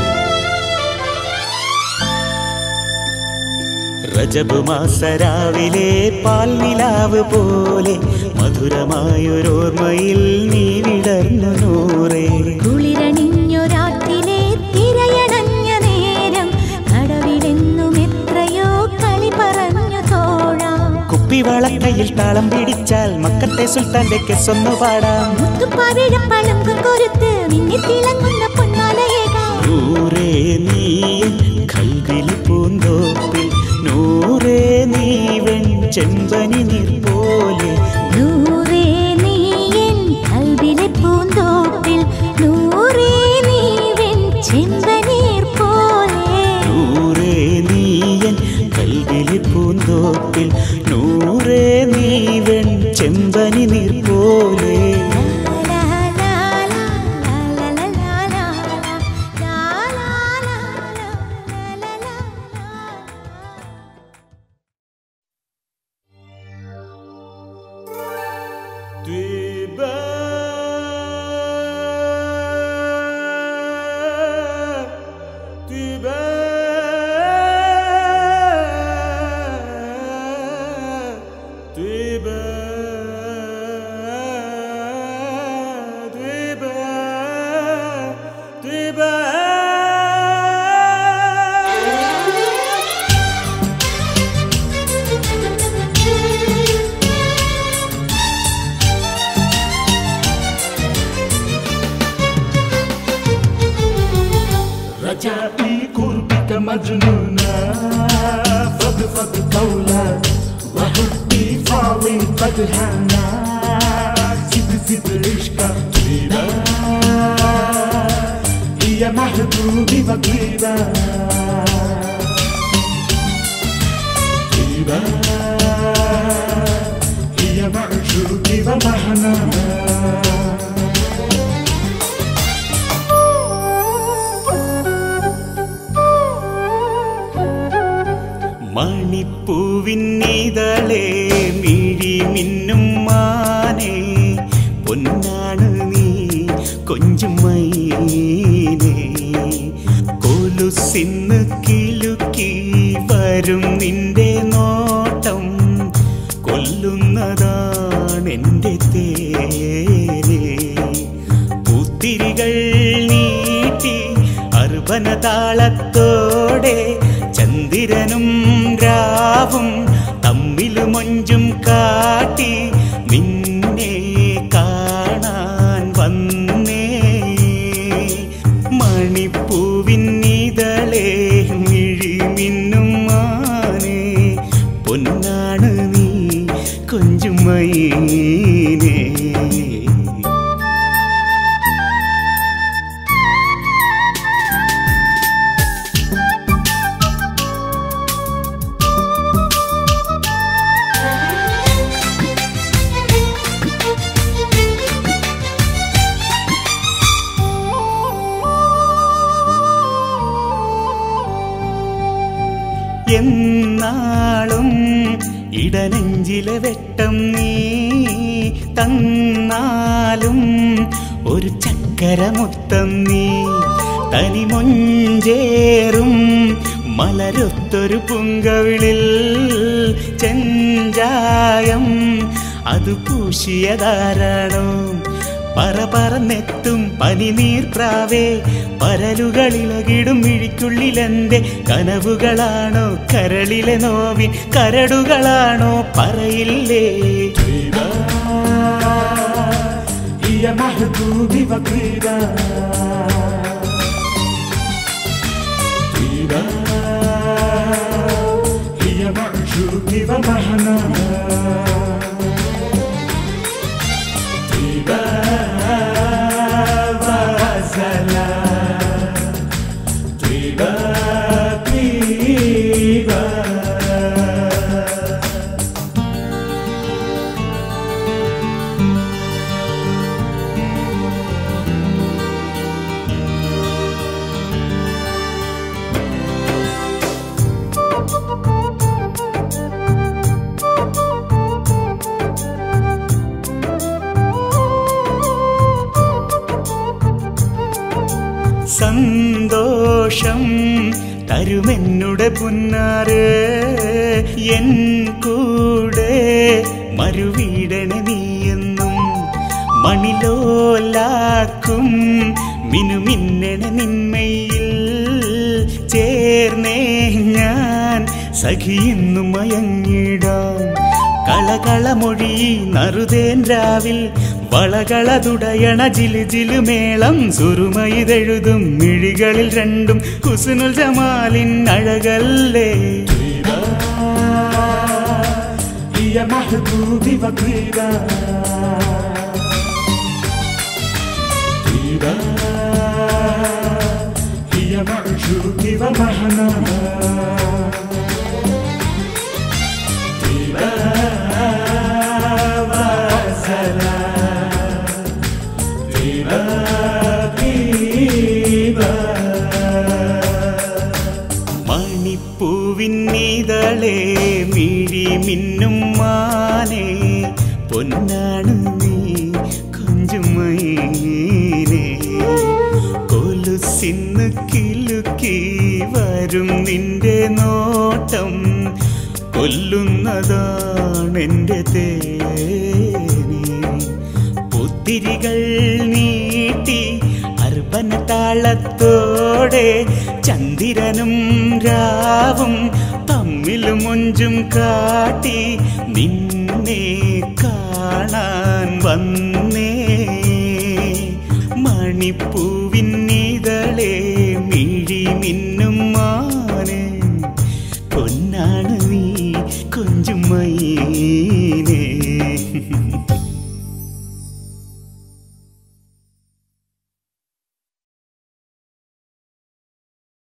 റജബ് മാസരാവിലെ പാൽനിലാവ് പോലെ മധുരമായൊരോർമ്മയിൽ നീ വിടർന്നു നൂറേ കുളിരണിഞ്ഞൊരാട്ടിലെ തിരയണഞ്ഞ നേരം കടവിലെന്നും എത്രയോ കളി പറഞ്ഞു തോഴാം കുപ്പിവളക്കയിൽ താളം പിടിച്ചാൽ മക്കത്തെ സുൽത്താന്റെ കെസ്സൊന്നു പാടാം മുത്തുപ്പാവിഴപ്പളുങ്ക് കൊരുത്ത് മിന്നി തിളങ്ങുന്ന പൊന്മാലയേകാം നൂറേ നീയൻ കൽവിൽ പൂന്തോപ്പിൽ നൂറേ നീ വെൺ ചെമ്പനി നീർ പോലെ നൂറേ നീ എൻ കൽവിലെ പൂന്തോപ്പിൽ നൂറേ നീ വെൺ ചെമ്പനീർ പോലെ നൂറേ നീയൻ കൽവിൽ പൂന്തോപ്പിൽ നൂറേ നീ വെൺ ചെമ്പനി നീർ പോലെ ലാ ലാ ലാ ലാ ലാ ലാ ലാ ലാ ലാ ലാ ലാ ലാ رجائي قربك مجنونة فضفض قولا وحبي فاضي قد هانا زد زد عشقك طيبة هي محبوبي وطيبة طيبة هي معشوقي ومحنى മണിപ്പൂവിന്നിതളേ മിഴി മിന്നും മാനേ പൊന്നാണ് നീ കൊഞ്ചും മൈനേ കൊലുസിന്ന് കിലുക്കി വരും നിന്റെ നോട്ടം കൊല്ലുന്നതാണെൻ്റെ തേനേ പൂത്തിരികൾ നീട്ടി അർബന താളത്തോടെ ചന്ദ്രനും രാവും തമ്മില് മൊഞ്ചും കാട്ടി നിന്നെ കാണാൻ വന്നേ മണിപ്പൂവിന്നിതളേ മിഴി മിന്നും മാനേ പൊന്നാണ് നീ കൊഞ്ചുമൈനേ എന്നാളും ഇടനെഞ്ചിലെ വെട്ടം നീ തന്നാലും ഒരു ചക്കരമുത്തം നീ തനിമൊഞ്ചേറും മലരൊത്തൊരു പുങ്കവിളിൽ ചെഞ്ചായം അത് പൂശിയതാരാണോ പറ പറന്നെത്തും പനിനീർ പ്രാവേ പരലുകളിലകിടും മിഴിക്കുള്ളിലെന്റെ കനവുകളാണോ കരളിലെ നോവിൻ കരടുകളാണോ പറയില്ലേ هي محبوبي وطيبة طيبة هي معشوقي ومحنى طيبة وسلام طيبة طيبة സന്തോഷം തരുമെന്നുടെ പുന്നാറ് എൻ കൂടെ മറുവീടണ നീയെന്നും മണിലോലാക്കും മിനുമിന്നണ നിന്മയിൽ ചേർന്നേ ഞാൻ സഖിയെന്നു മയങ്ങിടാം കളകളമൊഴി നറുതേൻ രാവിൽ വളകളതുടയണ ജിലു ജിലു മേളം സുറുമയിതെഴുതും മിഴികളിൽ രണ്ടും കുസുനുൽ ജമാലിൻ അഴകല്ലേ يا محبوبي وطيبة طيبة هي معشوقي ومهنا طيبة وسلام طيبة طيبة മണിപ്പൂവിന്നീതളെ മിഴി മിന്നും മാനെ പൊന്നാണ് നീ കൊഞ്ചുമൈനേ കൊലുസിന്ന് കിലുക്കി വരും നിന്റെ നോട്ടം കൊല്ലുന്നതാണെന്റെ തേനെ പുത്തിരികൾ നീട്ടി അർപ്പന താളത്തോടെ ചന്ദ്രനും രാവും തമ്മിലും മൊഞ്ചും കാട്ടി നിന്നെ കാണാൻ വന്നേ മണിപ്പൂ